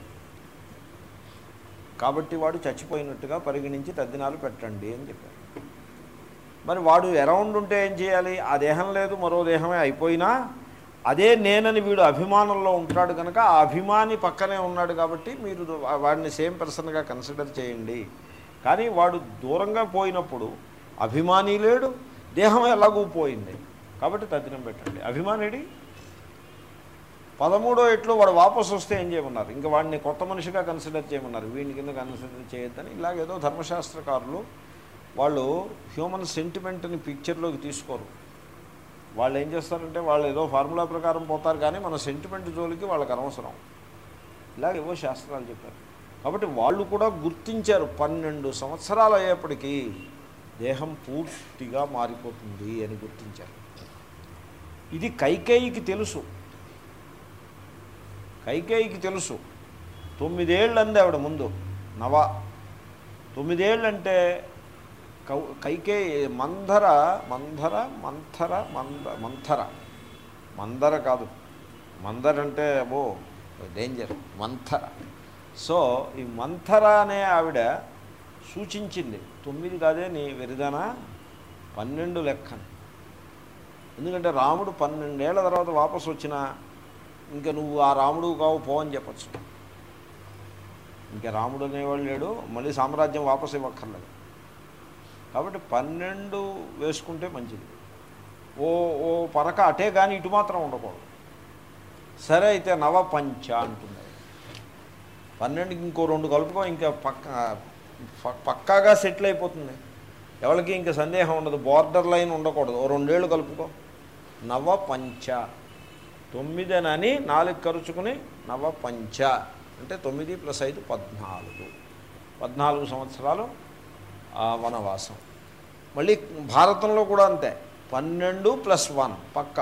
Speaker 1: కాబట్టి వాడు చచ్చిపోయినట్టుగా పరిగణించి తద్దినాలు పెట్టండి అని చెప్పారు మరి వాడు అరౌండ్ ఉంటే ఏం చేయాలి ఆ దేహం లేదు మరో దేహమే అయిపోయినా అదే నేనని వీడు అభిమానంలో ఉంటాడు కనుక ఆ అభిమాని పక్కనే ఉన్నాడు కాబట్టి మీరు వాడిని సేమ్ పర్సన్గా కన్సిడర్ చేయండి కానీ వాడు దూరంగా పోయినప్పుడు అభిమాని లేడు దేహం ఎలాగూ పోయింది కాబట్టి తద్దినం పెట్టండి అభిమానిడి పదమూడో ఎట్లు వాడు వాపసు వస్తే ఏం చేయమన్నారు ఇంకా వాడిని కొత్త మనిషిగా కన్సిడర్ చేయమన్నారు వీడిని కింద కన్సిడర్ చేయొద్దని ఇలాగేదో ధర్మశాస్త్రకారులు వాళ్ళు హ్యూమన్ సెంటిమెంట్ని పిక్చర్లోకి తీసుకోరు వాళ్ళు ఏం చేస్తారంటే వాళ్ళు ఏదో ఫార్ములా ప్రకారం పోతారు కానీ మన సెంటిమెంట్ జోలికి వాళ్ళకి అనవసరం ఇలాగ ఏవో శాస్త్రాలు చెప్పారు కాబట్టి వాళ్ళు కూడా గుర్తించారు పన్నెండు సంవత్సరాలు అయ్యేప్పటికీ దేహం పూర్తిగా మారిపోతుంది అని గుర్తించారు ఇది కైకేయికి తెలుసు కైకేయికి తెలుసు తొమ్మిదేళ్ళు అంది ఆవిడ ముందు నవ తొమ్మిదేళ్ళంటే కౌ కైకే మంధర మంధర మంథర మంద మంథర మందర కాదు మందర అంటే అబో డేంజర్ మంథర సో ఈ మంథర అనే ఆవిడ సూచించింది తొమ్మిది కాదే నీ వెరిదానా పన్నెండు లెక్కని ఎందుకంటే రాముడు పన్నెండేళ్ల తర్వాత వాపసు వచ్చినా ఇంకా నువ్వు ఆ రాముడు కావు పో అని చెప్పచ్చు ఇంకా రాముడు అనేవాడు లేడు మళ్ళీ సామ్రాజ్యం వాపసు ఇవ్వక్కర్లేదు కాబట్టి పన్నెండు వేసుకుంటే మంచిది ఓ ఓ పరక అటే కానీ ఇటు మాత్రం ఉండకూడదు సరే అయితే నవ పంచ అంటుంది పన్నెండుకి ఇంకో రెండు కలుపుకో ఇంకా పక్క ప- పక్కాగా సెటిల్ అయిపోతుంది ఎవరికి ఇంకా సందేహం ఉండదు బార్డర్ లైన్ ఉండకూడదు ఓ రెండేళ్ళు కలుపుకో నవ పంచ తొమ్మిదనని నాలుగు ఖర్చుకుని నవ పంచ అంటే తొమ్మిది ప్లస్ ఐదు పద్నాలుగు పద్నాలుగు సంవత్సరాలు ఆ వనవాసం మళ్ళీ భారతంలో కూడా అంతే పన్నెండు ప్లస్ వన్ పక్క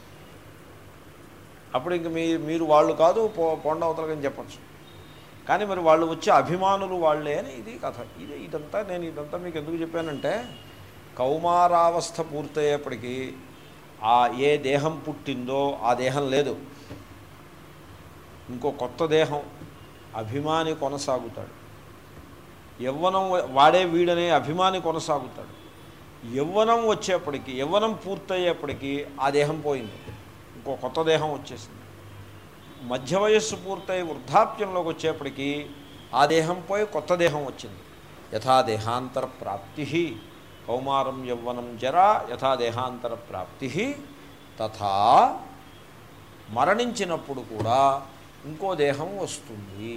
Speaker 1: అప్పుడు ఇంక మీ మీరు వాళ్ళు కాదు పో పొండ అవతలకని చెప్పచ్చు కానీ మరి వాళ్ళు వచ్చే అభిమానులు వాళ్ళే అని ఇది కథ ఇది ఇదంతా నేను ఇదంతా మీకు ఎందుకు చెప్పానంటే కౌమారావస్థ పూర్తయ్యేప్పటికీ ఆ ఏ దేహం పుట్టిందో ఆ దేహం లేదు ఇంకో కొత్త దేహం అభిమాని కొనసాగుతాడు యవ్వనం వాడే వీడనే అభిమాని కొనసాగుతాడు యవ్వనం వచ్చేప్పటికి యవ్వనం పూర్తయ్యేప్పటికీ ఆ దేహం పోయింది ఇంకో కొత్త దేహం వచ్చేసింది మధ్య వయస్సు పూర్తయి వృద్ధాప్యంలోకి వచ్చేప్పటికీ ఆ దేహం పోయి కొత్త దేహం వచ్చింది యథా దేహాంతర ప్రాప్తి కౌమారం యవ్వనం జరా యథా దేహాంతర ప్రాప్తి తథా మరణించినప్పుడు కూడా ఇంకో దేహం వస్తుంది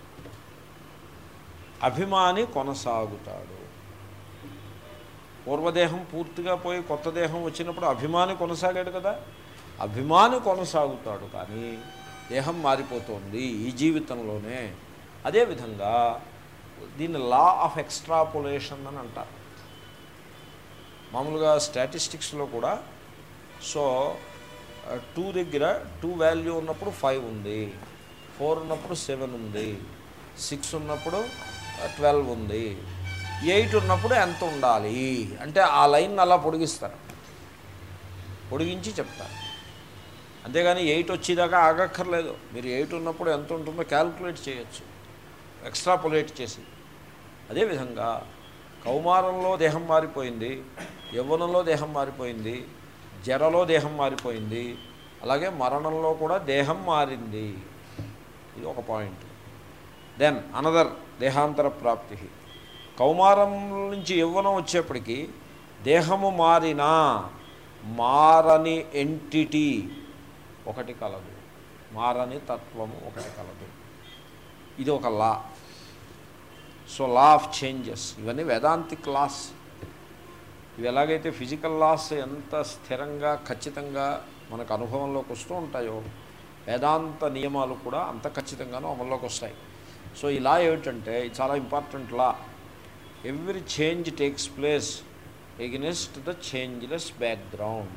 Speaker 1: అభిమాని కొనసాగుతాడు పూర్వదేహం పూర్తిగా పోయి కొత్త దేహం వచ్చినప్పుడు అభిమాని కొనసాగాడు కదా అభిమాని కొనసాగుతాడు కానీ దేహం మారిపోతుంది ఈ జీవితంలోనే అదేవిధంగా దీన్ని లా ఆఫ్ ఎక్స్ట్రాపులేషన్ అని అంటారు మామూలుగా స్టాటిస్టిక్స్లో కూడా సో టూ దగ్గర టూ వాల్యూ ఉన్నప్పుడు ఫైవ్ ఉంది ఫోర్ ఉన్నప్పుడు సెవెన్ ఉంది సిక్స్ ఉన్నప్పుడు ట్వెల్వ్ ఉంది ఎయిట్ ఉన్నప్పుడు ఎంత ఉండాలి అంటే ఆ లైన్ అలా పొడిగిస్తారు పొడిగించి చెప్తారు అంతేగాని ఎయిట్ వచ్చేదాకా ఆగక్కర్లేదు మీరు ఎయిట్ ఉన్నప్పుడు ఎంత ఉంటుందో క్యాల్కులేట్ చేయొచ్చు ఎక్స్ట్రాపులేట్ చేసి అదేవిధంగా కౌమారంలో దేహం మారిపోయింది యవ్వనంలో దేహం మారిపోయింది జరలో దేహం మారిపోయింది అలాగే మరణంలో కూడా దేహం మారింది ఇది ఒక పాయింట్ దెన్ అనదర్ దేహాంతర ప్రాప్తి కౌమారం నుంచి యవ్వనం వచ్చేప్పటికి దేహము మారినా మారని ఎంటిటీ ఒకటి కలదు మారని తత్వము ఒకటి కలదు ఇది ఒక law so law of changes ఇవన్నీ వేదాంతిక్ లాస్ ఇవి ఎలాగైతే ఫిజికల్ లాస్ ఎంత స్థిరంగా ఖచ్చితంగా మనకు అనుభవంలోకి వస్తూ ఉంటాయో వేదాంత నియమాలు కూడా అంత ఖచ్చితంగానూ అమల్లోకి వస్తాయి సో ఈ లా ఏమిటంటే ఇది చాలా important law every change takes place against the changeless background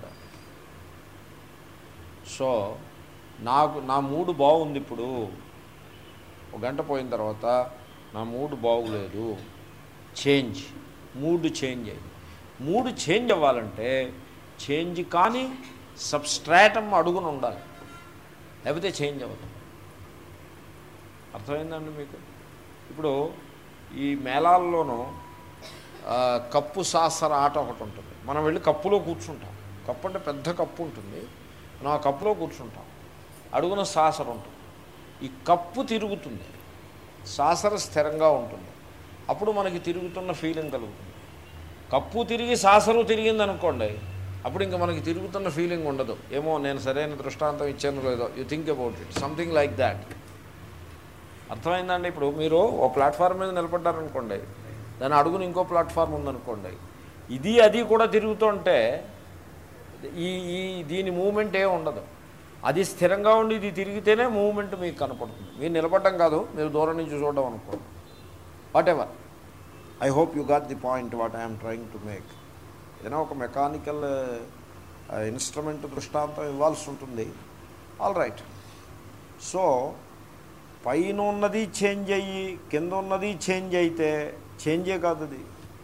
Speaker 1: so నాకు నా మూడు బాగుంది ఇప్పుడు ఒక గంట పోయిన తర్వాత నా మూడు బాగులేదు చేంజ్ మూడు చేంజ్ అయింది మూడు చేంజ్ అవ్వాలంటే చేంజ్ కానీ సబ్స్ట్రాటమ్ అడుగున ఉండాలి లేకపోతే చేంజ్ అవ్వదు అర్థమైందండి మీకు ఇప్పుడు ఈ మేళాల్లోనూ ఆ, కప్పు సాసర ఆట ఒకటి ఉంటుంది మనం వెళ్ళి కప్పులో కూర్చుంటాం కప్పు అంటే పెద్ద కప్పు ఉంటుంది మనం ఆ కప్పులో కూర్చుంటాం అడుగున సాసర ఉంటుంది ఈ కప్పు తిరుగుతుంది సాసర స్థిరంగా ఉంటుంది అప్పుడు మనకి తిరుగుతున్న ఫీలింగ్ కలుగుతుంది కప్పు తిరిగి సాసరు తిరిగింది అనుకోండి అప్పుడు ఇంకా మనకి తిరుగుతున్న ఫీలింగ్ ఉండదు ఏమో నేను సరైన దృష్టాంతం ఇచ్చాను లేదో you think about it something like that అర్థమైందండి ఇప్పుడు మీరు ఓ ప్లాట్ఫామ్ మీద నిలబడ్డారనుకోండి దాని అడుగున ఇంకో ప్లాట్ఫామ్ ఉందనుకోండి ఇది అది కూడా తిరుగుతుంటే ఈ ఈ దీని మూమెంట్ ఏం ఉండదు అది స్థిరంగా ఉండి ఇది తిరిగితేనే మూమెంట్ మీకు కనపడుతుంది మీరు నిలబడడం కాదు మీరు దూరం నుంచి చూడడం అనుకోండి whatever I hope you got the point what I'm trying to make ఏదైనా ఒక మెకానికల్ ఇన్స్ట్రుమెంట్ దృష్టాంతం ఇవ్వాల్సి ఉంటుంది ఆల్ రైట్ సో పైన ఉన్నది చేంజ్ అయ్యి కింద ఉన్నది చేంజ్ అయితే చేంజే కాదు అది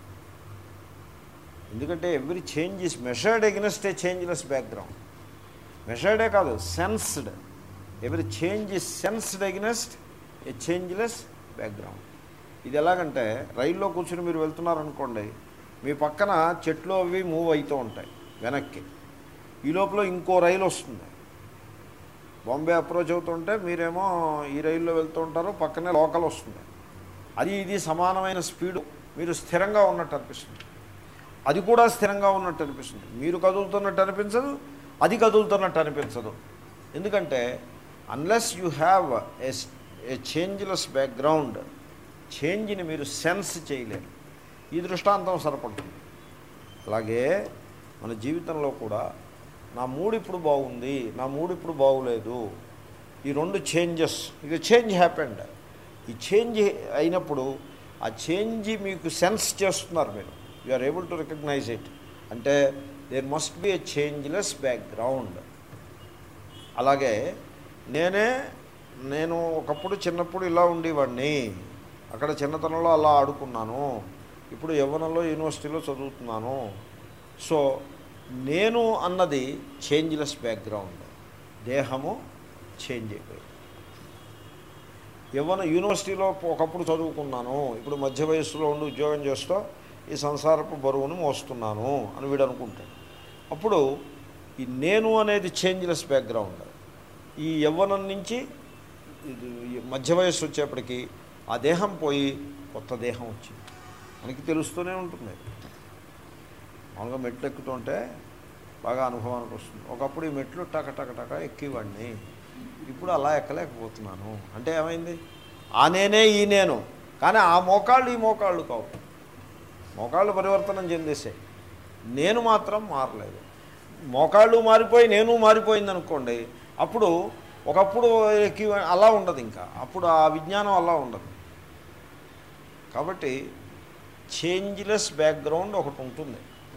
Speaker 1: ఎందుకంటే every change is measured against a changeless background మెషర్డే కాదు sensed every change is sensed against a changeless background ఇది ఎలాగంటే రైల్లో కూర్చుని మీరు వెళ్తున్నారనుకోండి మీ పక్కన చెట్లు అవి మూవ్ అవుతూ ఉంటాయి వెనక్కి ఈ లోపల ఇంకో రైలు వస్తుంది బాంబే అప్రోచ్ అవుతుంటే మీరేమో ఈ రైల్లో వెళ్తూ ఉంటారు పక్కనే లోకల్ వస్తుంది అది ఇది సమానమైన స్పీడు మీరు స్థిరంగా ఉన్నట్టు అనిపిస్తుంది అది కూడా స్థిరంగా ఉన్నట్టు అనిపిస్తుంది మీరు కదులుతున్నట్టు అనిపించదు అది కదులుతున్నట్టు అనిపించదు ఎందుకంటే unless you have a changeless background చేంజ్ని మీరు సెన్స్ చేయలేరు ఈ దృష్టాంతం సరిపడుతుంది అలాగే మన జీవితంలో కూడా నా మూడు ఇప్పుడు బాగుంది నా మూడు ఇప్పుడు బాగులేదు ఈ రెండు చేంజెస్ ఇక చేంజ్ హ్యాపెండ్ ఈ చేంజ్ అయినప్పుడు ఆ చేంజ్ మీకు సెన్స్ చేస్తున్నారు మీరు you are able to recognise it అంటే there must be a changeless background అలాగే నేనే నేను ఒకప్పుడు చిన్నప్పుడు ఇలా ఉండేవాడిని అక్కడ చిన్నతనంలో అలా ఆడుకున్నాను ఇప్పుడు యవ్వనంలో యూనివర్సిటీలో చదువుతున్నాను సో నేను అన్నది చేంజ్లెస్ బ్యాక్గ్రౌండ్ దేహము చేంజ్ అయిపోయింది యవ్వన యూనివర్సిటీలో ఒకప్పుడు చదువుకున్నాను ఇప్పుడు మధ్య వయస్సులో ఉండి ఉద్యోగం చేస్తూ ఈ సంసారపు బరువును మోస్తున్నాను అని వీడు అనుకుంటాడు అప్పుడు ఈ నేను అనేది చేంజ్లెస్ బ్యాక్గ్రౌండ్ ఈ యవ్వనం నుంచి ఇది మధ్య వయస్సు వచ్చేప్పటికి ఆ దేహం పోయి కొత్త దేహం వచ్చింది మనకి తెలుస్తూనే ఉంటుంది మామూలుగా మెట్లు ఎక్కుతుంటే బాగా అనుభవానికి వస్తుంది ఒకప్పుడు ఈ మెట్లు టక టక టక ఎక్కేవాడిని ఇప్పుడు అలా ఎక్కలేకపోతున్నాను అంటే ఏమైంది ఆ నేనే ఈ నేను కానీ ఆ మోకాళ్ళు ఈ మోకాళ్ళు కావు మోకాళ్ళు పరివర్తనం చెందేసాయి నేను మాత్రం మారలేదు మోకాళ్ళు మారిపోయి నేను మారిపోయింది అనుకోండి అప్పుడు ఒకప్పుడు ఎక్కి అలా ఉండదు ఇంకా అప్పుడు ఆ విజ్ఞానం అలా ఉండదు కాబట్టి చేంజ్లెస్ బ్యాక్గ్రౌండ్ ఒకటి ఉంటుంది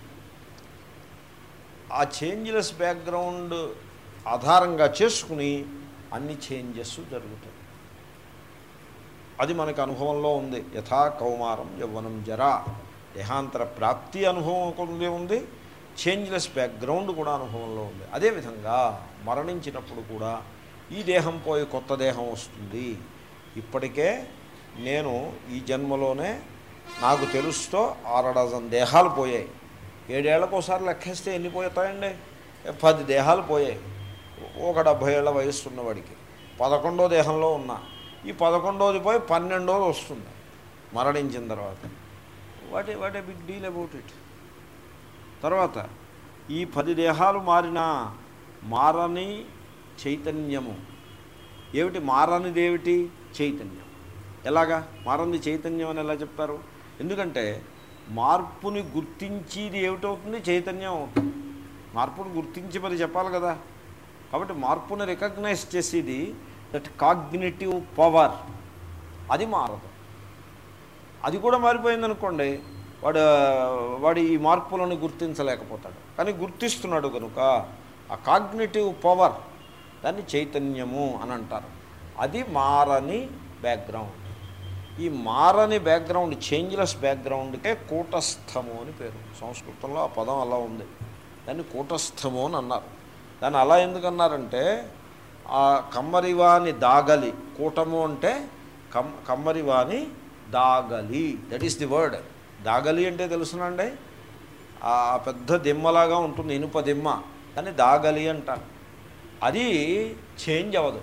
Speaker 1: ఆ చేంజ్లెస్ బ్యాక్గ్రౌండ్ ఆధారంగా చేసుకుని అన్ని చేంజెస్ జరుగుతాయి అది మనకు అనుభవంలో ఉంది యథా కౌమారం యవ్వనం జరా దేహాంతర ప్రాప్తి అనుభవం కొంది ఉంది చేంజ్లెస్ బ్యాక్గ్రౌండ్ కూడా అనుభవంలో ఉంది అదేవిధంగా మరణించినప్పుడు కూడా ఈ దేహం పోయి కొత్త దేహం వస్తుంది ఇప్పటికే నేను ఈ జన్మలోనే నాకు తెలుస్తూ ఆరు డజన్ దేహాలు పోయాయి ఏడేళ్లకోసారి లెక్కేస్తే ఎన్ని పోతాయండి పది దేహాలు పోయాయి ఒక డెబ్భై ఏళ్ళ వయస్సు ఉన్నవాడికి పదకొండో దేహంలో ఉన్నా ఈ పదకొండోది పోయి పన్నెండోది వస్తుంది మరణించిన తర్వాత what what a big deal about it తర్వాత ఈ పది దేహాలు మారినా మారని చైతన్యము ఏమిటి మారనిది ఏమిటి చైతన్యం ఎలాగా మారంది చైతన్యం అని ఎలా చెప్తారు ఎందుకంటే మార్పుని గుర్తించేది ఏమిటవుతుంది చైతన్యం అవుతుంది మార్పుని గుర్తించి మరి చెప్పాలి కదా కాబట్టి మార్పుని రికగ్నైజ్ చేసేది దట్ కాగ్నిటివ్ పవర్ అది మారదు అది కూడా మారిపోయింది అనుకోండి వాడు వాడు ఈ మార్పులను గుర్తించలేకపోతాడు కానీ గుర్తిస్తున్నాడు కనుక ఆ కాగ్నిటివ్ పవర్ దాన్ని చైతన్యము అని అంటారు అది మారని బ్యాక్గ్రౌండ్ ఈ మారని బ్యాక్గ్రౌండ్ చేంజ్లెస్ బ్యాక్గ్రౌండ్కే కూటస్థము అని పేరు సంస్కృతంలో ఆ పదం అలా ఉంది దాన్ని కూటస్థము అని అన్నారు దాన్ని అలా ఎందుకు అన్నారంటే ఆ కమ్మరివాని దాగలి కూటము అంటే కమ్ కమ్మరివాని దాగలి దట్ ఈస్ ది వర్డ్ దాగలి అంటే తెలుసునండి ఆ పెద్ద దిమ్మలాగా ఉంటుంది ఇనుప దిమ్మ అని దాగలి అంటారు అది చేంజ్ అవ్వదు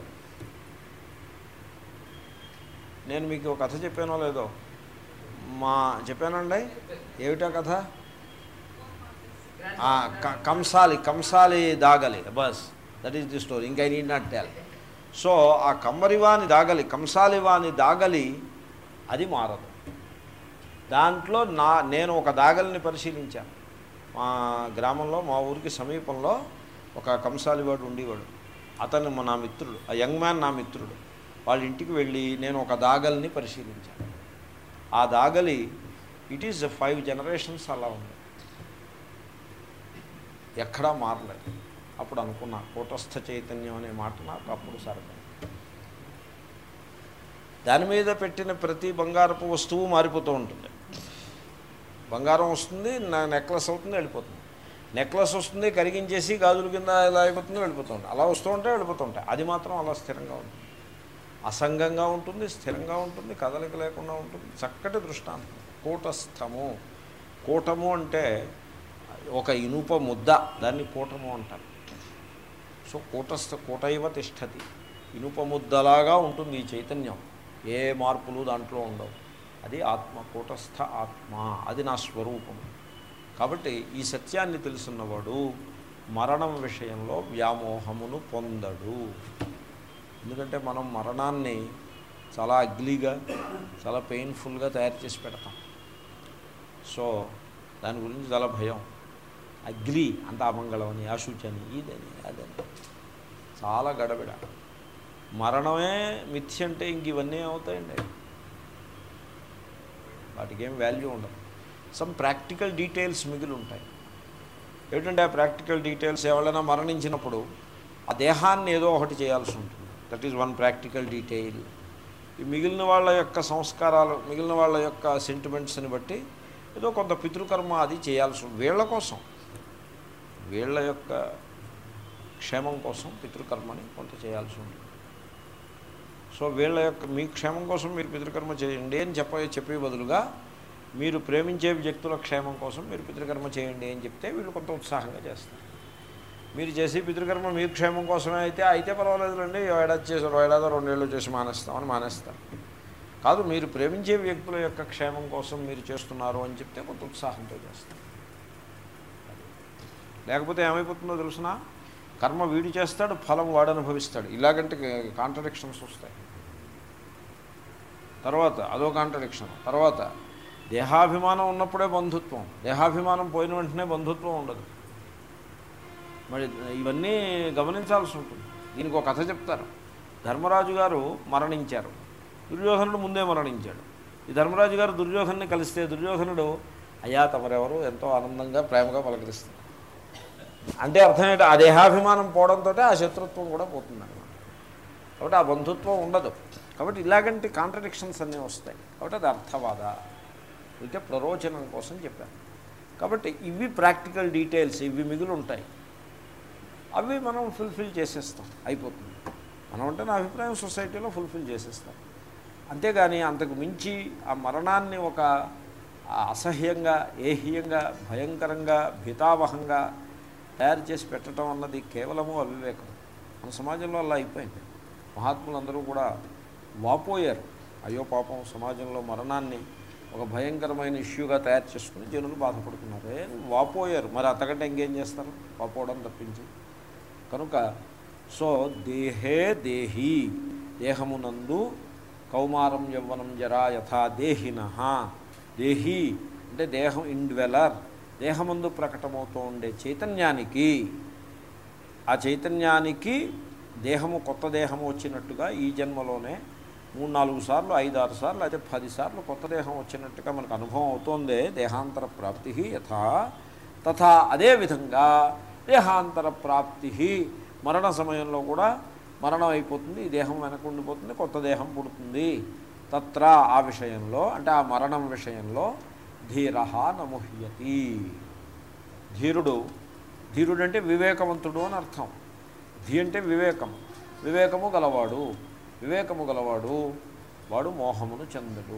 Speaker 1: నేను మీకు ఒక కథ చెప్పానో లేదో మా చెప్పానండి ఏమిటా కథ ఆ, క- కంసాలి కంసాలి దాగలి బస్ దట్ ఈస్ ది స్టోరీ ఇంకా I need not tell so ఆ కమ్మరివాని దాగలి కంసాలివాని దాగలి అది మారదు దాంట్లో నా నేను ఒక దాగలిని పరిశీలించాను మా గ్రామంలో మా ఊరికి సమీపంలో ఒక కంసాలివాడు ఉండేవాడు అతను మా నా మిత్రుడు ఆ యంగ్ మ్యాన్ నా మిత్రుడు వాళ్ళ ఇంటికి వెళ్ళి నేను ఒక దాగల్ని పరిశీలించాను ఆ దాగలి ఇట్ ఈజ్ ఫైవ్ జనరేషన్స్ అలా ఉంది ఎక్కడా మారలేదు అప్పుడు అనుకున్నా కూటస్థ చైతన్యం అనే మాట నాకు అప్పుడు సరదా దాని మీద పెట్టిన ప్రతి బంగారపు వస్తువు మారిపోతూ ఉంటుంది బంగారం వస్తుంది నా నెక్లెస్ అవుతుంది వెళ్ళిపోతుంది నెక్లెస్ వస్తుంది కరిగించేసి గాజుల కింద ఇలా అయిపోతుంది వెళ్ళిపోతుంది అలా వస్తూ ఉంటే వెళ్ళిపోతూ ఉంటాయి అది మాత్రం అలా స్థిరంగా ఉంటుంది అసంగంగా ఉంటుంది స్థిరంగా ఉంటుంది కదలిక లేకుండా ఉంటుంది చక్కటి దృష్టాంతం కూటస్థము కూటము అంటే ఒక ఇనుప ముద్ద దాన్ని కూటము అంటారు సో కూటస్థ కూటైవ తిష్టతి ఇనుప ముద్దలాగా ఉంటుంది ఈ చైతన్యం ఏ మార్పులు దాంట్లో ఉండవు అది ఆత్మ కూటస్థ ఆత్మ అది నా స్వరూపం కాబట్టి ఈ సత్యాన్ని తెలుసున్నవాడు మరణం విషయంలో వ్యామోహమును పొందడు ఎందుకంటే మనం మరణాన్ని చాలా అగ్లీగా చాలా పెయిన్ఫుల్గా తయారు చేసి పెడతాం సో దాని గురించి చాలా భయం అగ్లీ అంత అమంగళం అని అశుచని ఇదని అదని చాలా గడబిడ మరణమే మిథ్య అంటే ఇంక ఇవన్నీ అవుతాయండి వాటికి ఏం వాల్యూ ఉండదు సమ్ ప్రాక్టికల్ డీటెయిల్స్ మిగిలి ఉంటాయి ఏమిటంటే ఆ ప్రాక్టికల్ డీటెయిల్స్ ఎవరైనా మరణించినప్పుడు ఆ దేహాన్ని ఏదో ఒకటి చేయాల్సి ఉంటుంది that is one practical detail ఈ మిగిలిన వాళ్ళ యొక్క సంస్కారాలు మిగిలిన వాళ్ళ యొక్క సెంటిమెంట్స్ని బట్టి ఏదో కొంత పితృకర్మ అది చేయాల్సి ఉంటుంది వీళ్ళ కోసం వీళ్ళ యొక్క క్షేమం కోసం పితృకర్మని కొంత చేయాల్సి ఉంటుంది సో వీళ్ళ యొక్క మీ క్షేమం కోసం మీరు పితృకర్మ చేయండి అని చెప్ప చెప్పే బదులుగా మీరు ప్రేమించే వ్యక్తుల క్షేమం కోసం మీరు పితృకర్మ చేయండి అని చెప్తే వీళ్ళు కొంత ఉత్సాహంగా చేస్తారు మీరు చేసే పితృకర్మ మీ క్షేమం కోసమే అయితే అయితే పర్వాలేదులండి ఓ ఏడాది చేసి ఓ ఏడాది రెండేళ్ళు చేసి మానేస్తామని మానేస్తారు కాదు మీరు ప్రేమించే వ్యక్తుల యొక్క క్షేమం కోసం మీరు చేస్తున్నారు అని చెప్తే కొంత ఉత్సాహంతో చేస్తారు లేకపోతే ఏమైపోతుందో తెలుసిన కర్మ వీడు చేస్తాడు ఫలం వాడు అనుభవిస్తాడు ఇలాగంటే కాంట్రడిక్షన్స్ వస్తాయి తర్వాత అదో కాంట్రడిక్షన్ తర్వాత దేహాభిమానం ఉన్నప్పుడే బంధుత్వం దేహాభిమానం పోయిన వెంటనే బంధుత్వం ఉండదు మరి ఇవన్నీ గమనించాల్సి ఉంటుంది దీనికి ఒక కథ చెప్తారు ధర్మరాజు గారు మరణించారు దుర్యోధనుడు ముందే మరణించాడు ఈ ధర్మరాజు గారు దుర్యోధన్ని కలిస్తే దుర్యోధనుడు అయ్యా తమరెవరు ఎంతో ఆనందంగా ప్రేమగా పలకరిస్తారు అంటే అర్థం ఏంటి ఆ దేహాభిమానం పోవడంతో ఆ శత్రుత్వం కూడా పోతుంది అన్నమాట కాబట్టి ఆ బంధుత్వం ఉండదు కాబట్టి ఇలాగంటి కాంట్రడిక్షన్స్ అన్నీ వస్తాయి కాబట్టి అది అర్థవాద అయితే ప్రరోచనం కోసం చెప్పాను కాబట్టి ఇవి ప్రాక్టికల్ డీటెయిల్స్ ఇవి మిగిలి ఉంటాయి అవి మనం ఫుల్ఫిల్ చేసేస్తాం అయిపోతుంది మనం అంటే నా అభిప్రాయం సొసైటీలో ఫుల్ఫిల్ చేసేస్తాం అంతేగాని అంతకు మించి ఆ మరణాన్ని ఒక ఆ అసహ్యంగా ఏహ్యంగా భయంకరంగా భీతావహంగా తయారు చేసి పెట్టడం అన్నది కేవలము అవివేకం మన సమాజంలో అలా అయిపోయింది మహాత్ములందరూ కూడా వాపోయారు అయ్యో పాపం సమాజంలో మరణాన్ని ఒక భయంకరమైన ఇష్యూగా తయారు చేసుకుని జనులు బాధపడుతున్నారు ఏ, వాపోయారు మరి అంతకంటే ఇంకేం చేస్తారు వాపోవడం తప్పించి కనుక సో దేహే దేహి దేహమునందు కౌమారం యవ్వనం జరా యథా దేహిన దేహి అంటే దేహం ఇండ్వెలర్ దేహమందు ప్రకటమవుతూ ఉండే చైతన్యానికి ఆ చైతన్యానికి దేహము కొత్త దేహము వచ్చినట్టుగా ఈ జన్మలోనే మూడు నాలుగు సార్లు ఐదు ఆరు సార్లు అయితే పది సార్లు కొత్త దేహం వచ్చినట్టుగా మనకు అనుభవం అవుతోంది దేహాంతర ప్రాప్తి యథా తథా అదేవిధంగా దేహాంతర ప్రాప్తి మరణ సమయంలో కూడా మరణం అయిపోతుంది ఈ దేహం వెనక ఉండిపోతుంది కొత్త దేహం పుడుతుంది తత్ర ఆ విషయంలో అంటే ఆ మరణం విషయంలో ధీర నముహ్యతి ధీరుడు ధీరుడు అంటే వివేకవంతుడు అని అర్థం ధీ అంటే వివేకం వివేకము గలవాడు వివేకము గలవాడు వాడు మోహమును చెందడు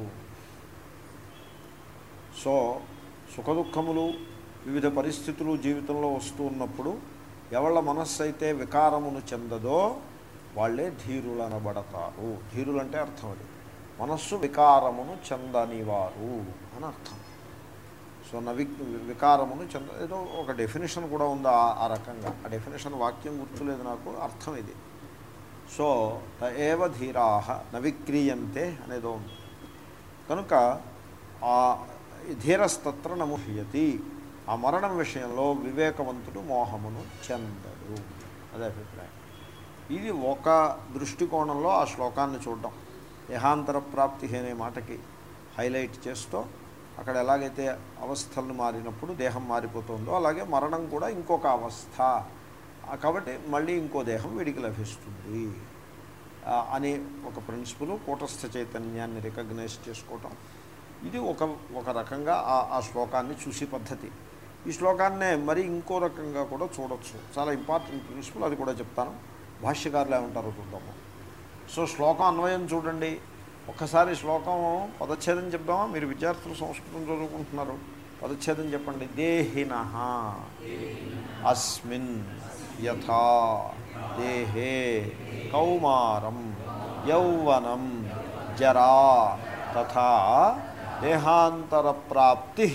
Speaker 1: సో సుఖదుఖములు వివిధ పరిస్థితులు జీవితంలో వస్తూ ఉన్నప్పుడు ఎవళ్ళ మనస్సు అయితే వికారమును చెందదో వాళ్ళే ధీరులు అనబడతారు ధీరులు అంటే అర్థం అది మనస్సు వికారమును చెందనివారు అని అర్థం సో నవి వికారమును చెంద ఏదో ఒక డెఫినేషన్ కూడా ఉంది ఆ- ఆ రకంగా ఆ డెఫినేషన్ వాక్యం గుర్తులేదు నాకు అర్థం ఇది సో త ఏవ ధీరాహ నవిక్రీయంతే అనేదో ఉంది కనుక ఆ ధీరస్తత్ర నముహ్యతి ఆ మరణం విషయంలో వివేకవంతుడు మోహమును చెందడు అదే అభిప్రాయం ఇది ఒక దృష్టికోణంలో ఆ శ్లోకాన్ని చూడడం దేహాంతర ప్రాప్తి అనే మాటకి హైలైట్ చేస్తూ అక్కడ ఎలాగైతే అవస్థలను మారినప్పుడు దేహం మారిపోతుందో అలాగే మరణం కూడా ఇంకొక అవస్థ ఆ కాబట్టి మళ్ళీ ఇంకో దేహం వీడికి లభిస్తుంది ఆ, అనే ఒక ప్రిన్సిపల్ కూటస్థ చైతన్యాన్ని రికగ్నైజ్ చేసుకోవటం ఇది ఒక ఒక రకంగా ఆ ఆ శ్లోకాన్ని చూసి పద్ధతి ఈ శ్లోకాన్నే మరి ఇంకో రకంగా కూడా చూడొచ్చు చాలా ఇంపార్టెంట్ ప్రిన్సిపల్ అది కూడా చెప్తాను భాష్యకారులు ఏమంటారో చూద్దాము సో శ్లోకం అన్వయం చూడండి ఒక్కసారి శ్లోకం పదచ్ఛేదం చెప్దామా మీరు విద్యార్థులు సంస్కృతం చదువుకుంటున్నారు పదచ్ఛేదం చెప్పండి దేహిన అస్మిన్ యథా దేహే కౌమారం యౌవనం జరా తథా దేహాంతర ప్రాప్తి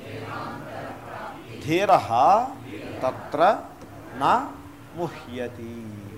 Speaker 1: ధీర తత్ర నా ముహ్యతి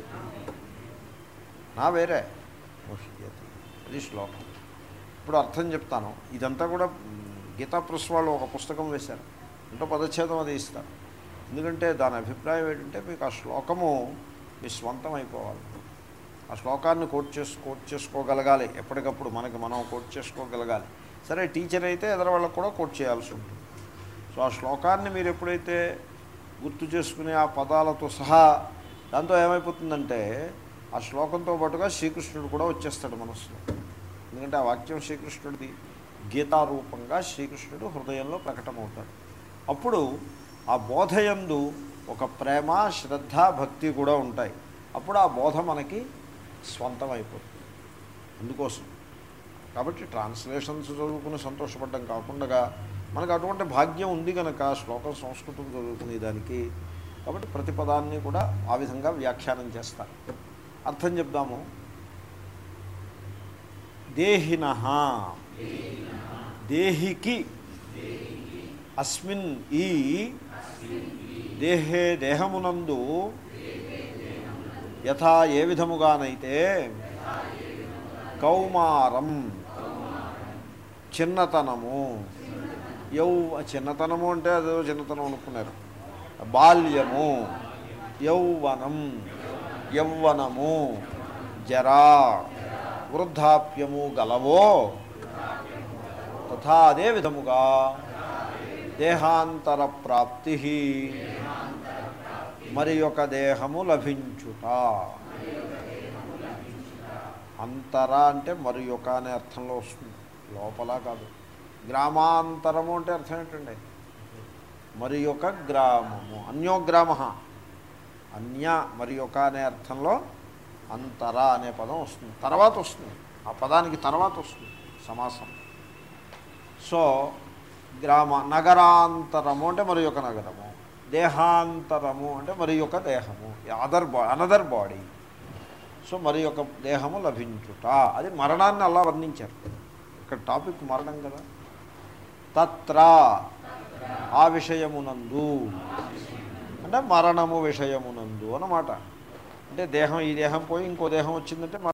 Speaker 1: నా వేరే ముహ్యతి అది శ్లోకం ఇప్పుడు అర్థం చెప్తాను ఇదంతా కూడా మ్, గీతా ప్రెస్ వాళ్ళు ఒక పుస్తకం వేశారు అంటే పదచ్ఛేదం అది ఇస్తారు ఎందుకంటే దాని అభిప్రాయం ఏంటంటే మీకు ఆ శ్లోకము మీ స్వంతం అయిపోవాలి ఆ శ్లోకాన్ని కోట్ చేసు కోట్ చేసుకోగలగాలి ఎప్పటికప్పుడు మనకి మనం కోట్ చేసుకోగలగాలి సరే టీచర్ అయితే ఎదర వాళ్ళకు కూడా కోట్ చేయాల్సి ఉంటుంది సో ఆ శ్లోకాన్ని మీరు ఎప్పుడైతే గుర్తు చేసుకునే ఆ పదాలతో సహా దాంతో ఏమైపోతుందంటే ఆ శ్లోకంతో పాటుగా శ్రీకృష్ణుడు కూడా వచ్చేస్తాడు మనస్సులో ఎందుకంటే ఆ వాక్యం శ్రీకృష్ణుడిది గీతారూపంగా శ్రీకృష్ణుడు హృదయంలో ప్రకటమవుతాడు అప్పుడు ఆ బోధయందు ఒక ప్రేమ శ్రద్ధ భక్తి కూడా ఉంటాయి అప్పుడు ఆ బోధ మనకి స్వంతం అయిపోతుంది అందుకోసం కాబట్టి ట్రాన్స్లేషన్స్ చదువుకుని సంతోషపడడం కాకుండా మనకు అటువంటి భాగ్యం ఉంది కనుక శ్లోకం సంస్కృతం చదువుకునే దానికి కాబట్టి ప్రతి పదాన్ని కూడా ఆ విధంగా వ్యాఖ్యానం చేస్తారు అర్థం చెప్దాము దేహిన దేహికి అస్మిన్ ఈ దేహే దేహమునందు యథా ఏ విధముగానైతే కౌమారం చిన్నతనము యౌ చిన్నతనము అంటే అదో చిన్నతనం అనుకున్నారు బాల్యము యౌవనం యౌవనము జరా వృద్ధాప్యము గలవో తథా అదే విధముగా దేహాంతర ప్రాప్తి మరి ఒక దేహము లభించుట అంతర అంటే మరి ఒక అనే అర్థంలో వస్తుంది లోపల కాదు గ్రామాంతరము అంటే అర్థం ఏంటండి మరి ఒక గ్రామము అన్యోగ్రామ అన్య మరి ఒక అనే అర్థంలో అంతర అనే పదం వస్తుంది తర్వాత వస్తుంది ఆ పదానికి తర్వాత వస్తుంది సమాసం సో గ్రామ నగరాంతరము అంటే మరి ఒక నగరము దేహాంతరము అంటే మరి ఒక దేహము అదర్ బా అనదర్ బాడీ సో మరి ఒక దేహము లభించుట అది మరణాన్ని అలా వర్ణించారు ఇక్కడ టాపిక్ మరణం కదా తత్ర ఆ విషయమునందు అంటే మరణము విషయమునందు అన్నమాట అంటే దేహం ఈ దేహం పోయి ఇంకో దేహం వచ్చిందంటే